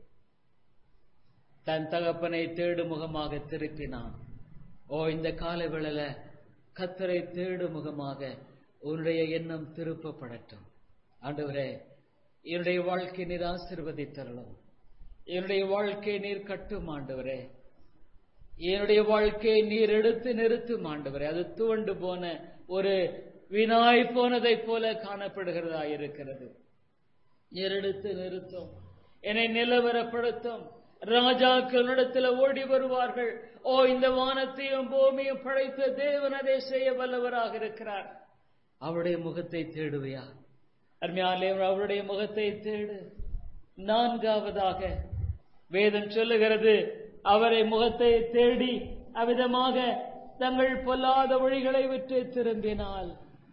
தன் தகப்பனை தேடு முகமாக திருப்பினான் ஓ இந்த கால வேளையில கத்தரை தேடு முகமாக உன்னுடைய எண்ணம் திருப்பப்படட்டும் ஆண்டவரே என்னுடைய வாழ்க்கை நீர் ஆசிர்வதித்தரலும் என்னுடைய வாழ்க்கை நீர் கட்டும் ஆண்டவரே என்னுடைய வாழ்க்கையை நீர் எடுத்து நிறுத்தும் ஆண்டவரே அது துவண்டு போன ஒரு வினாய் போனதை போல காணப்படுகிறதா இருக்கிறது நீர் எடுத்து நிறுத்தும் என்னை நிலவரப்படுத்தும் ராஜாக்களிடத்தில் ஓடி வருவார்கள் ஓ இந்த வானத்தையும் பூமியும் படைத்த தேவன் அதை செய்ய வல்லவராக இருக்கிறார் அவருடைய முகத்தை தேடுவையா அருமையாலே அவருடைய முகத்தை தேடு நான்காவதாக வேதம் சொல்லுகிறது அவரை முகத்தை தேடி அவ்விதமாக தங்கள் பொல்லாத வழிகளை விட்டு திரும்பினால்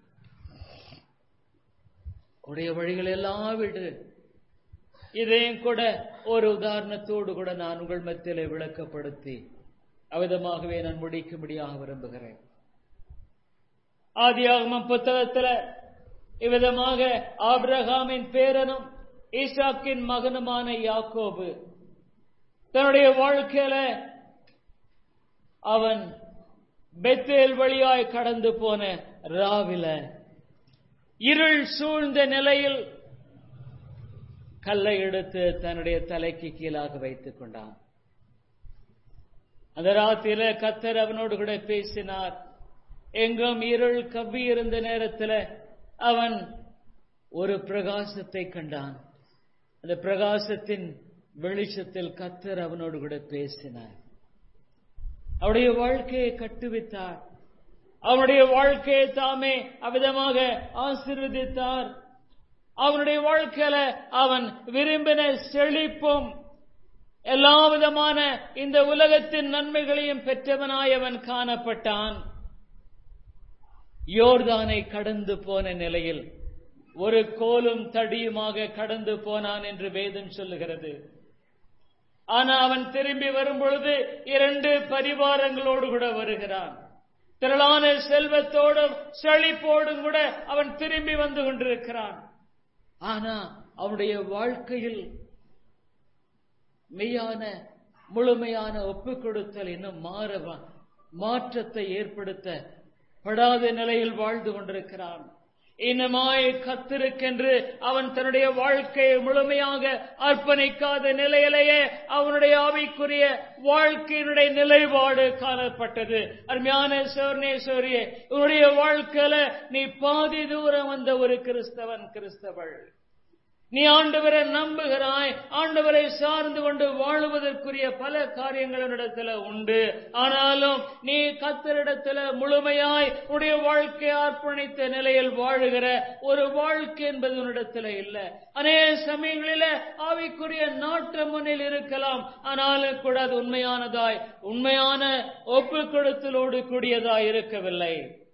உடைய வழிகள் எல்லாம் விடு இதையும் கூட ஒரு உதாரணத்தோடு கூட நான் உங்கள் மத்தியிலே விளக்கப்படுத்தி அவ்விதமாகவே நான் முடிக்கும்படியாக விரும்புகிறேன் ஆதியாகமம் புத்தகத்தில் இவ்விதமாக ஆபிரகாமின் பேரனும் ஈசாக்கின் மகனுமான யாக்கோபு தன்னுடைய வாழ்க்கையில அவன் பெத்தேல் வழியாய் கடந்து போன ராவில இருள் சூழ்ந்த நிலையில் கல்லை எடுத்து தன்னுடைய தலைக்கு கீழாக வைத்துக் கொண்டான் அந்த ராத்திரில கத்தர் அவனோடு கூட பேசினார் எங்கும் இருள் கவ்வி இருந்த நேரத்தில் அவன் ஒரு பிரகாசத்தை கண்டான் அந்த பிரகாசத்தின் வெளிச்சத்தில் கத்தர் அவனோடு கூட பேசினார் அவருடைய வாழ்க்கையை கட்டுவித்தார் அவனுடைய வாழ்க்கையை தாமே அவ்விதமாக ஆசீர்வதித்தார் அவனுடைய வாழ்க்கையில அவன் விரும்பின செழிப்பும் எல்லா விதமான இந்த உலகத்தின் நன்மைகளையும் பெற்றவனாய் அவன் காணப்பட்டான் யோர்தானை கடந்து போன நிலையில் ஒரு கோலும் தடியுமாக கடந்து போனான் என்று வேதம் சொல்லுகிறது ஆனா அவன் திரும்பி வரும் பொழுது இரண்டு பரிவாரங்களோடு கூட வருகிறான் திரளான செல்வத்தோடும் செழிப்போடும் கூட அவன் திரும்பி வந்து கொண்டிருக்கிறான் ஆனா அவனுடைய வாழ்க்கையில் மெய்யான முழுமையான ஒப்பு கொடுத்தல் இன்னும் மாற மாற்றத்தை ஏற்படுத்த படாத நிலையில் வாழ்ந்து கொண்டிருக்கிறான் இன்னமாய் கத்திருக்கென்று அவன் தன்னுடைய வாழ்க்கையை முழுமையாக அர்ப்பணிக்காத நிலையிலேயே அவனுடைய ஆவிக்குரிய வாழ்க்கையினுடைய நிலைப்பாடு காணப்பட்டது அருமையான சோர்ணேஸ்வரியே உன்னுடைய வாழ்க்கையில நீ பாதி தூரம் வந்த ஒரு கிறிஸ்தவன் கிறிஸ்தவள் நீ ஆண்டவரை நம்புகிறாய் ஆண்டவரை சார்ந்து கொண்டு வாழுவதற்குரிய பல காரியங்கள் இடத்துல உண்டு ஆனாலும் நீ கத்தரிடத்துல முழுமையாய் உடைய வாழ்க்கை அர்ப்பணித்த நிலையில் வாழுகிற ஒரு வாழ்க்கை என்பது உன்னிடத்துல இல்லை அநேக சமயங்களில ஆவிக்குரிய நாட்டு முன்னில் இருக்கலாம் ஆனாலும் கூட அது உண்மையானதாய் உண்மையான ஒப்பு கொடுத்தலோடு கூடியதாய் இருக்கவில்லை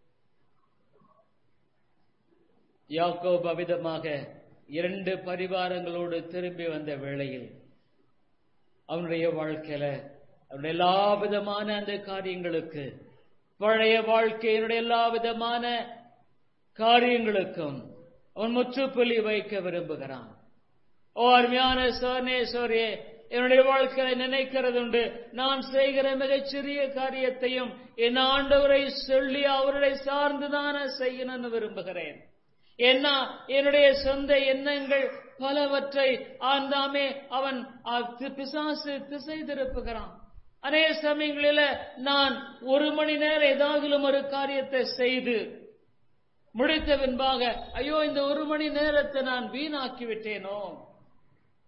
யாக்கோப் அவிதமாக இரண்டு பரிவாரங்களோடு திரும்பி வந்த வேளையில் அவனுடைய வாழ்க்கையில அவனுடைய எல்லா விதமான அந்த காரியங்களுக்கு பழைய வாழ்க்கையினுடைய எல்லா விதமான காரியங்களுக்கும் அவன் முற்றுப்புள்ளி வைக்க விரும்புகிறான் ஓ அருமையான சோர்ணேஸ்வரியே என்னுடைய வாழ்க்கையை நினைக்கிறது உண்டு நான் செய்கிற மிகச்சிறிய காரியத்தையும் என் ஆண்டவரை சொல்லி அவருடைய சார்ந்துதான செய்யணும்னு விரும்புகிறேன் என்ன என்னுடைய சொந்த எண்ணங்கள் பலவற்றை ஆண்டாமே அவன் பிசாசு திசை திருப்புகிறான் அநேக சமயங்களில நான் ஒரு மணி நேரம் ஏதாகிலும் ஒரு காரியத்தை செய்து முடித்த பின்பாக ஐயோ இந்த ஒரு மணி நேரத்தை நான் வீணாக்கி விட்டேனோ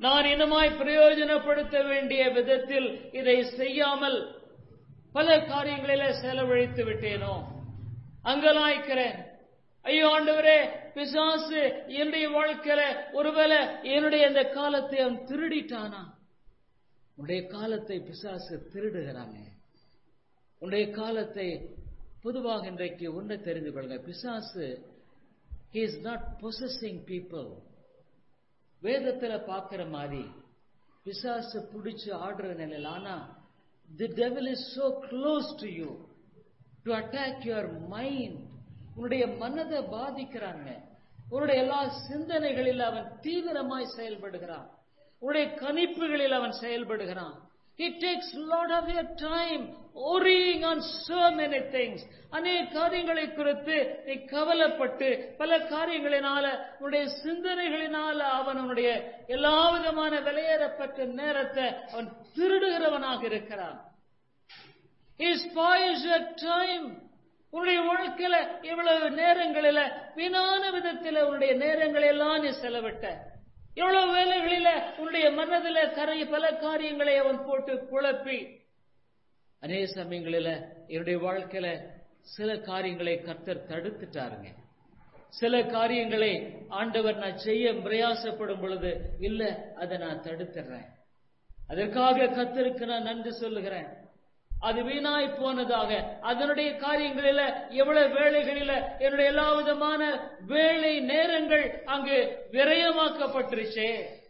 நான் இன்னமாய் பிரயோஜனப்படுத்த வேண்டிய விதத்தில் இதை செய்யாமல் பல காரியங்களில செலவழித்து விட்டேனோ அங்கலாய்க்கிறேன் ஐயோ ஆண்டவரே பிசாசு என்னுடைய வாழ்க்கையில ஒருவேளை என்னுடைய இந்த காலத்தை அவன் திருடிட்டானா உன்னுடைய காலத்தை பிசாசு திருடுகிறாங்க உன்னுடைய காலத்தை பொதுவாக இன்றைக்கு ஒன்றை தெரிந்து கொள்ளுங்க பிசாசு he is not possessing people வேதத்துல பார்க்கிற மாதிரி பிசாசு பிடிச்சு ஆடுற நிலையில் ஆனா the devil is so close to you to attack your mind உன்னுடைய மனதை பாதிக்கிறாங்க உன்னுடைய எல்லா சிந்தனைகளில் அவன் தீவிரமாய் செயல்படுகிறான் உன்னுடைய கணிப்புகளில் அவன் செயல்படுகிறான் It takes lot of your time worrying on so many things. அநேக காரியங்களை குறித்து நீ கவலைப்பட்டு பல காரியங்களினால உன்னுடைய சிந்தனைகளினால அவன் உன்னுடைய எல்லா விதமான விலையேறப்பட்ட நேரத்தை அவன் திருடுகிறவனாக இருக்கிறான் He spoils your time. உன்னுடைய வாழ்க்கையில இவ்வளவு நேரங்களில வீணான விதத்தில் உன்னுடைய நேரங்களை எல்லாம் நீ செலவிட்ட எவ்வளவு வேலைகளில உன்னுடைய மனதில கரை பல காரியங்களை அவன் போட்டு குழப்பி அநேக சமயங்களில என்னுடைய வாழ்க்கையில சில காரியங்களை கர்த்தர் தடுத்துட்டாருங்க சில காரியங்களை ஆண்டவர் நான் செய்ய பிரயாசப்படும் பொழுது இல்ல அதை நான் தடுத்துறேன் அதற்காக கர்த்தருக்கு நான் நன்றி சொல்லுகிறேன் அது வீணாய் போனதாக அதனுடைய காரியங்களில எவ்வளவு வேலைகளில என்னுடைய எல்லா விதமான வேலை நேரங்கள் அங்கு விரயமாக்கப்பட்டுருச்சே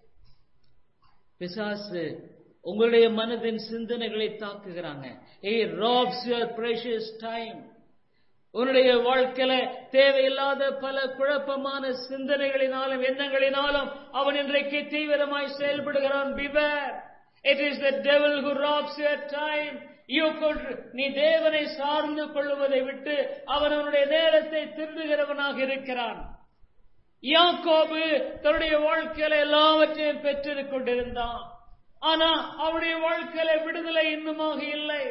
பிசாசு உங்களுடைய மனதின் சிந்தனைகளை தாக்குகிறாங்க he robs your precious time உன்னுடைய வாழ்க்கையில தேவையில்லாத பல குழப்பமான சிந்தனைகளினாலும் எண்ணங்களினாலும் அவன் இன்றைக்கு தீவிரமாய் செயல்படுகிறான் beware it is the devil who robs your time you நீ தேவனை சார்ந்து கொள்ளுவதை விட்டு அவன் அவனுடைய நேரத்தை திருடுகிறவனாக இருக்கிறான் யாக்கோபு தன்னுடைய வாழ்க்கையில எல்லாவற்றையும் பெற்றிருக் கொண்டிருந்தான் ஆனா அவருடைய வாழ்க்கையில விடுதலை இன்னுமாக இல்லை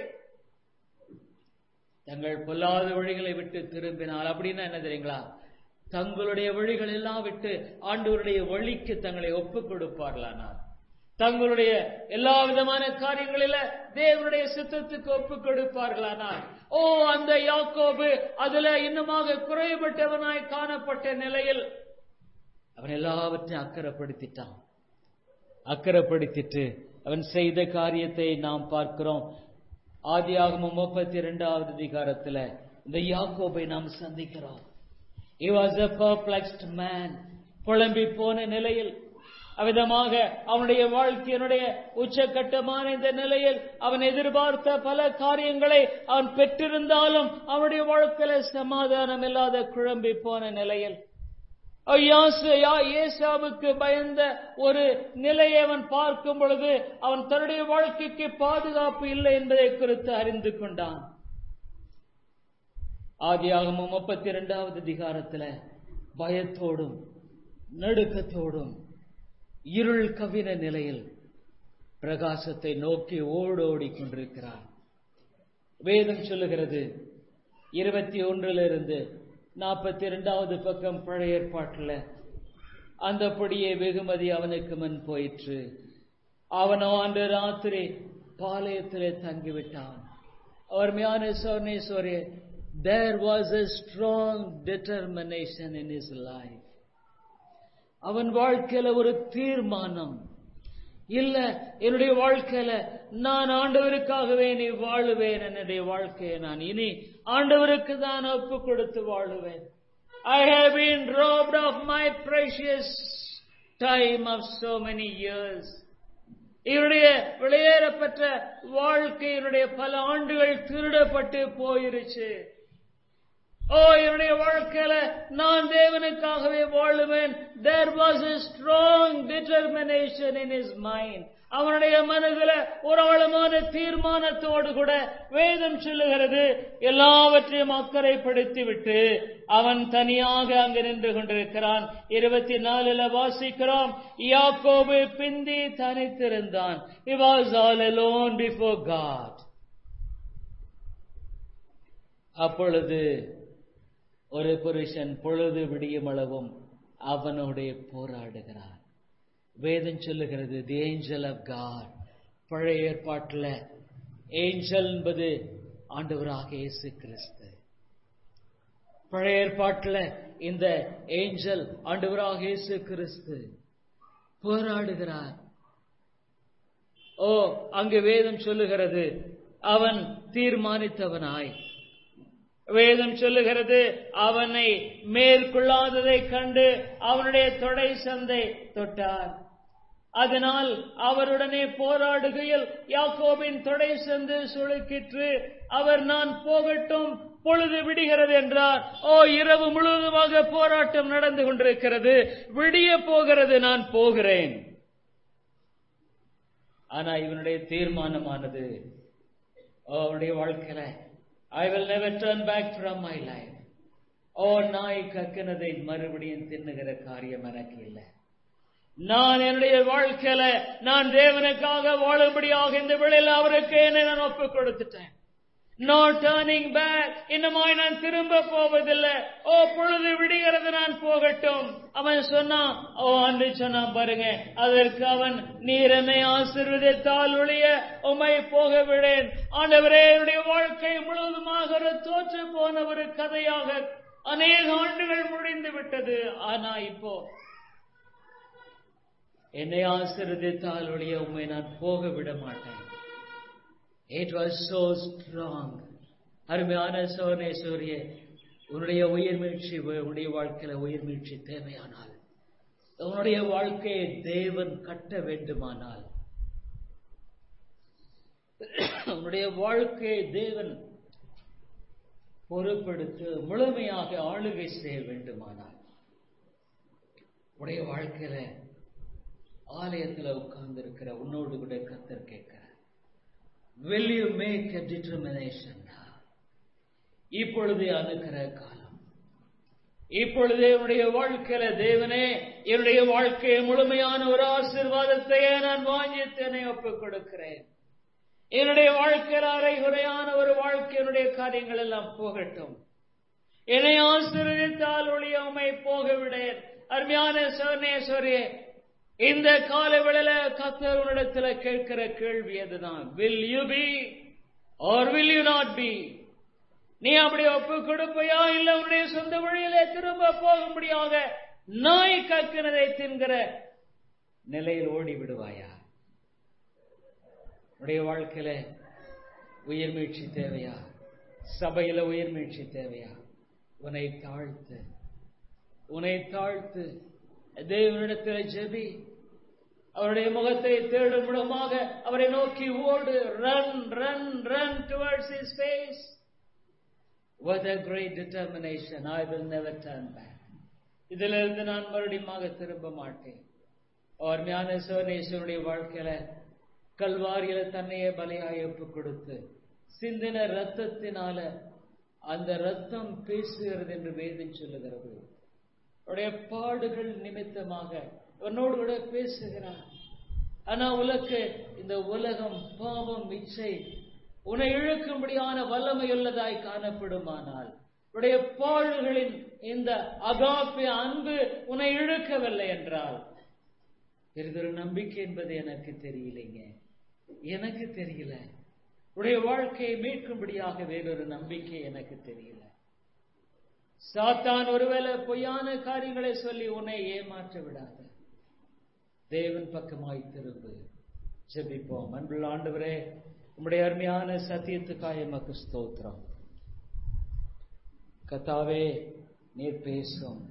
தங்கள் பொல்லாத வழிகளை விட்டு திரும்பினால் அப்படின்னா என்ன தெரியுங்களா தங்களுடைய வழிகள் எல்லாம் விட்டு ஆண்டவருடைய வழிக்கு தங்களை ஒப்புக் கொடுப்பார்களானார் தங்களுடைய எல்லா விதமான காரியங்களில தேவனுடைய சித்தத்துக்கு ஒப்புக் கொடுப்பார்களானால் ஓ அந்த யாக்கோபு அதுல இன்னுமாக குறைபட்டவனாய் காணப்பட்ட நிலையில் அவன் எல்லாவற்றையும் அக்கறைப்படுத்திட்டான் அக்கறைப்படுத்திட்டு அவன் செய்த காரியத்தை நாம் பார்க்கிறோம் ஆதியாகமம் முப்பத்தி இரண்டாவது அதிகாரத்துல இந்த யாக்கோபை நாம் சந்திக்கிறோம் he was a perplexed man புலம்பி போன நிலையில் அவ்விதமாக அவனுடைய வாழ்க்கையினுடைய உச்சகட்டமான இந்த நிலையில் அவன் எதிர்பார்த்த பல காரியங்களை அவன் பெற்றிருந்தாலும் அவனுடைய வாழ்க்கையில சமாதானம் இல்லாத குழம்பி போன நிலையில் ஏசாவுக்கு பயந்த ஒரு நிலையை அவன் பார்க்கும் பொழுது அவன் தன்னுடைய வாழ்க்கைக்கு பாதுகாப்பு இல்லை என்பதை குறித்து அறிந்து கொண்டான் ஆதியாகமும் முப்பத்தி இரண்டாவது அதிகாரத்துல பயத்தோடும் நடுக்கத்தோடும் இருள் கவின நிலையில் பிரகாசத்தை நோக்கி ஓடோடி கொண்டிருக்கிறான் வேதம் சொல்லுகிறது இருபத்தி ஒன்றிலிருந்து நாற்பத்தி இரண்டாவது பக்கம் பழைய ஏற்பாட்டில் அந்தபடியே வெகுமதி அவனுக்கு முன் போயிற்று அவனோ அன்று ராத்திரி பாளையத்திலே தங்கிவிட்டான் அருமையான சோர்ணேஸ்வரே there was a strong determination in his life அவன் வாழ்க்கையில ஒரு தீர்மானம் இல்ல என்னுடைய வாழ்க்கையில நான் ஆண்டவருக்காகவே நீ வாழுவேன் என்னுடைய வாழ்க்கையை நான் இனி ஆண்டவருக்கு தான் ஒப்பு கொடுத்து வாழுவேன் I have been robbed of my precious time of so many years இவருடைய வெளியேறப்பட்ட வாழ்க்கையினுடைய பல ஆண்டுகள் திருடப்பட்டு போயிருச்சு ஓ என்னுடைய வாழ்க்கையில நான் தேவனுக்காகவே வாழுவேன் there was a strong determination in his mind அவனுடைய மனதில் ஒரு ஆழமான தீர்மானத்தோடு கூட வேதம் சொல்லுகிறது எல்லாவற்றையும் அக்கறைப்படுத்தி விட்டு அவன் தனியாக அங்கு நின்று கொண்டிருக்கிறான் இருபத்தி நாலுல வாசிக்கிறோம் யாக்கோபு பிந்தி தனித்திருந்தான் he was all alone before God அப்பொழுது ஒரு புருஷன் பொழுது விடியும் அளவும் அவனுடைய போராடுகிறான் வேதம் சொல்லுகிறது தி ஏஞ்சல் ஆஃப் காட் பழைய ஏற்பாட்டில் ஏஞ்சல் என்பது ஆண்டவராக இயேசு கிறிஸ்து பழைய ஏற்பாட்டில் இந்த ஏஞ்சல் ஆண்டவராக இயேசு கிறிஸ்து போராடுகிறார் ஓ அங்கு வேதம் சொல்லுகிறது அவன் தீர்மானித்தவனாய் வேதம் சொல்லுகிறது அவனை மேற்கொள்ளாததை கண்டு அவனுடைய தொடை சந்தை தொட்டார் அதனால் அவருடனே போராடுகையில் யாக்கோபின் தொடை சந்து சுளுக்கிற்று அவர் நான் போகட்டும் பொழுது விடுகிறது என்றார் ஓ இரவு முழுவதுமாக போராட்டம் நடந்து கொண்டிருக்கிறது விடிய போகிறது நான் போகிறேன் ஆனா இவனுடைய தீர்மானமானது அவனுடைய வாழ்க்கையில I will never turn back from my life ஓ நாய் கக்கினதை மறுபடியும் தின்னுகிற காரியம் எனக்கு இல்லை நான் என்னுடைய வாழ்க்கையில நான் தேவனுக்காக வாழும்படியாக இந்த வேளையில் அவருக்கு என்ன நான் ஒப்பு கொடுத்துட்டேன் நோ டர்னிங் பேக் இன்னமாய் நான் திரும்ப போவதில்லை ஓ பொழுது விடுகிறது நான் போகட்டும் அவன் சொன்னான் ஓ அன்று சொன்னான் பாருங்க அதற்கு அவன் நீர் என்னை ஆசிர்வதித்தால் ஒழிய உமை போக விடேன் ஆண்டவரே என்னுடைய வாழ்க்கை முழுவதுமாக ஒரு தோற்று போன ஒரு கதையாக அநேக ஆண்டுகள் முடிந்து விட்டது ஆனா இப்போ என்னை ஆசிர்வதித்தால் ஒழிய உண்மை நான் போக விட மாட்டேன் இட் வாஸ் சோ ஸ்ட்ராங் அருமையான சோனேஸ்வரிய உன்னுடைய உயிர் மீழ்ச்சி உன்னுடைய வாழ்க்கையில உயிர் மீழ்ச்சி தேவையானால் உன்னுடைய வாழ்க்கையை தேவன் கட்ட வேண்டுமானால் உன்னுடைய வாழ்க்கையை தேவன் பொறுப்படுத்து முழுமையாக ஆளுகை செய்ய வேண்டுமானால் உடைய வாழ்க்கையில ஆலயத்துல உட்கார்ந்து இருக்கிற உன்னோடு கூட கத்தர் கேட்கிற will you make a determination now இப்பொழுதே அணுகிற காலம் இப்பொழுதே என்னுடைய வாழ்க்கையில தேவனே என்னுடைய வாழ்க்கையை முழுமையான ஒரு ஆசிர்வாதத்தையே நான் வாங்கியத்தனை ஒப்புக் கொடுக்கிறேன் என்னுடைய வாழ்க்கையில் அரைகுறையான ஒரு வாழ்க்கை என்னுடைய காரியங்கள் எல்லாம் போகட்டும் என்னை ஆசீர்வதித்தால் ஒளிய உமை போக விடேன் அருமையான சோனேஸ்வரியே இந்த கால வேளையில கத்தர் உன்னிடத்துல கேட்கிற கேள்வி அதுதான் will you be or will you not be நீ அப்படி ஒப்பு கொடுப்பையா இல்ல உன்னுடைய சொந்த வழியிலே திரும்ப போகும்படியாக நாய் கக்கினதை தின்கிற நிலையில் ஓடி விடுவாயா உடைய வாழ்க்கையில உயிர் மீழ்ச்சி தேவையா சபையில உயிர் மீழ்ச்சி தேவையா உன்னை தாழ்த்து உன்னை தாழ்த்து தேவனிடத்தில் ஜெபி அவருடைய முகத்தை தேடும் விடமாக அவரை நோக்கி ஓடு run run run towards his face with a great determination I will never turn back இதிலிருந்து நான் மறுபடியும் திரும்ப மாட்டேன் அவர் ஞான சிவனேஸ்வருடைய வாழ்க்கையில கல்வாரியில தன்னையே பலியாய் ஒப்பு கொடுத்து சிந்தின ரத்தத்தினால அந்த ரத்தம் பேசுகிறது என்று வேதம் சொல்லுகிறது அவருடைய பாடுகள் நிமித்தமாக உன்னோடு கூட பேசுகிறார் ஆனா உலக்கு இந்த உலகம் பாவம் இச்சை உன்னை இழுக்கும்படியான வல்லமை உள்ளதாய் காணப்படுமானால் உடைய பாடுகளின் இந்த அகாப்பிய அன்பு உன்னை இழுக்கவில்லை என்றால் பெரிதொரு நம்பிக்கை என்பது எனக்கு தெரியலைங்க எனக்கு தெரியல உடைய வாழ்க்கையை மீட்கும்படியாக வேறொரு நம்பிக்கை எனக்கு தெரியல சாத்தான் ஒருவேளை பொய்யான காரியங்களை சொல்லி உன்னை ஏமாற்ற விடாத தேவன் பக்கமாய் திரும்பு ஜெபிப்போம் அன்புள்ள ஆண்டவரே உம்முடைய அருமையான சத்தியத்துக்காக எமக்கு ஸ்தோத்திரம் கத்தாவே நீர் பேசும்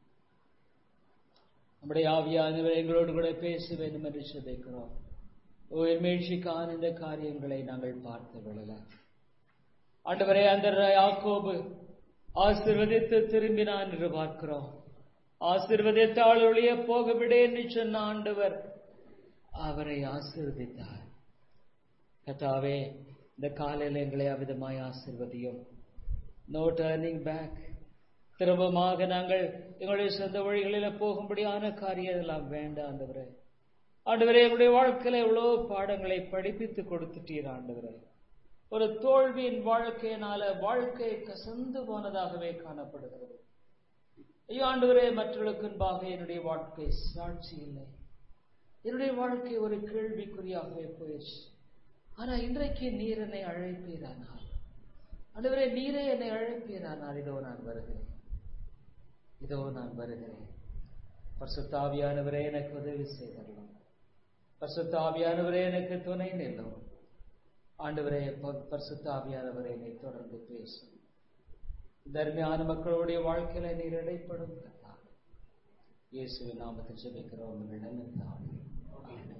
நம்முடைய ஆவியானவர் எங்களோடு கூட பேச வேண்டும் என்று ஜெபிக்கிறோம் உயிர் மீழ்ச்சிக்கான இந்த காரியங்களை நாங்கள் பார்த்து விடல ஆண்டவரே அந்த யாக்கோபு ஆசிர்வதித்து திரும்பினான் என்று பார்க்கிறோம் ஆசிர்வதித்தால் ஒழிய போக விடேன்னு சொன்ன ஆண்டவர் அவரை ஆசிர்வதித்தார் கத்தாவே இந்த காலையில் எங்களை அவிதமாய் ஆசிர்வதியும் நோ டர்னிங் பேக் திரும்பமாக நாங்கள் எங்களுடைய சொந்த வழிகளில் போகும்படியான காரியம் எல்லாம் வேண்டாம் ஆண்டவரே ஆண்டவரே எங்களுடைய வாழ்க்கையில எவ்வளவு பாடங்களை படிப்பித்து கொடுத்துட்டீர் ஆண்டவரே ஒரு தோல்வியின் வாழ்க்கையினால வாழ்க்கை கசந்து போனதாகவே காணப்படுகிறது ஐயோ ஆண்டவரே மற்றவர்களுக்கு முன்பாக என்னுடைய வாழ்க்கை சாட்சி இல்லை என்னுடைய வாழ்க்கை ஒரு கேள்விக்குறியாகவே போயிடுச்சு ஆனா இன்றைக்கு நீர் என்னை அழைப்பீரானால் ஆண்டவரே நீரே என்னை அழைப்பீரானால் இதோ நான் வருகிறேன் இதோ நான் வருகிறேன் பரிசுத்தாவியானவரே எனக்கு உதவி செய்தரலாம் பரிசுத்தாவியானவரே எனக்கு துணை நில்லும் ஆண்டவரே ப- பரிசுத்தாவியானவரே என்னை தொடர்ந்து பேசும் தர்மியான மக்களுடைய வாழ்க்கையில நீர் இடைப்படும் கர்த்தாவே. இயேசுவின் நாமத்தில் ஜெபிக்கிறோம் உங்களிடம் இருந்தாமே. ஆமென்.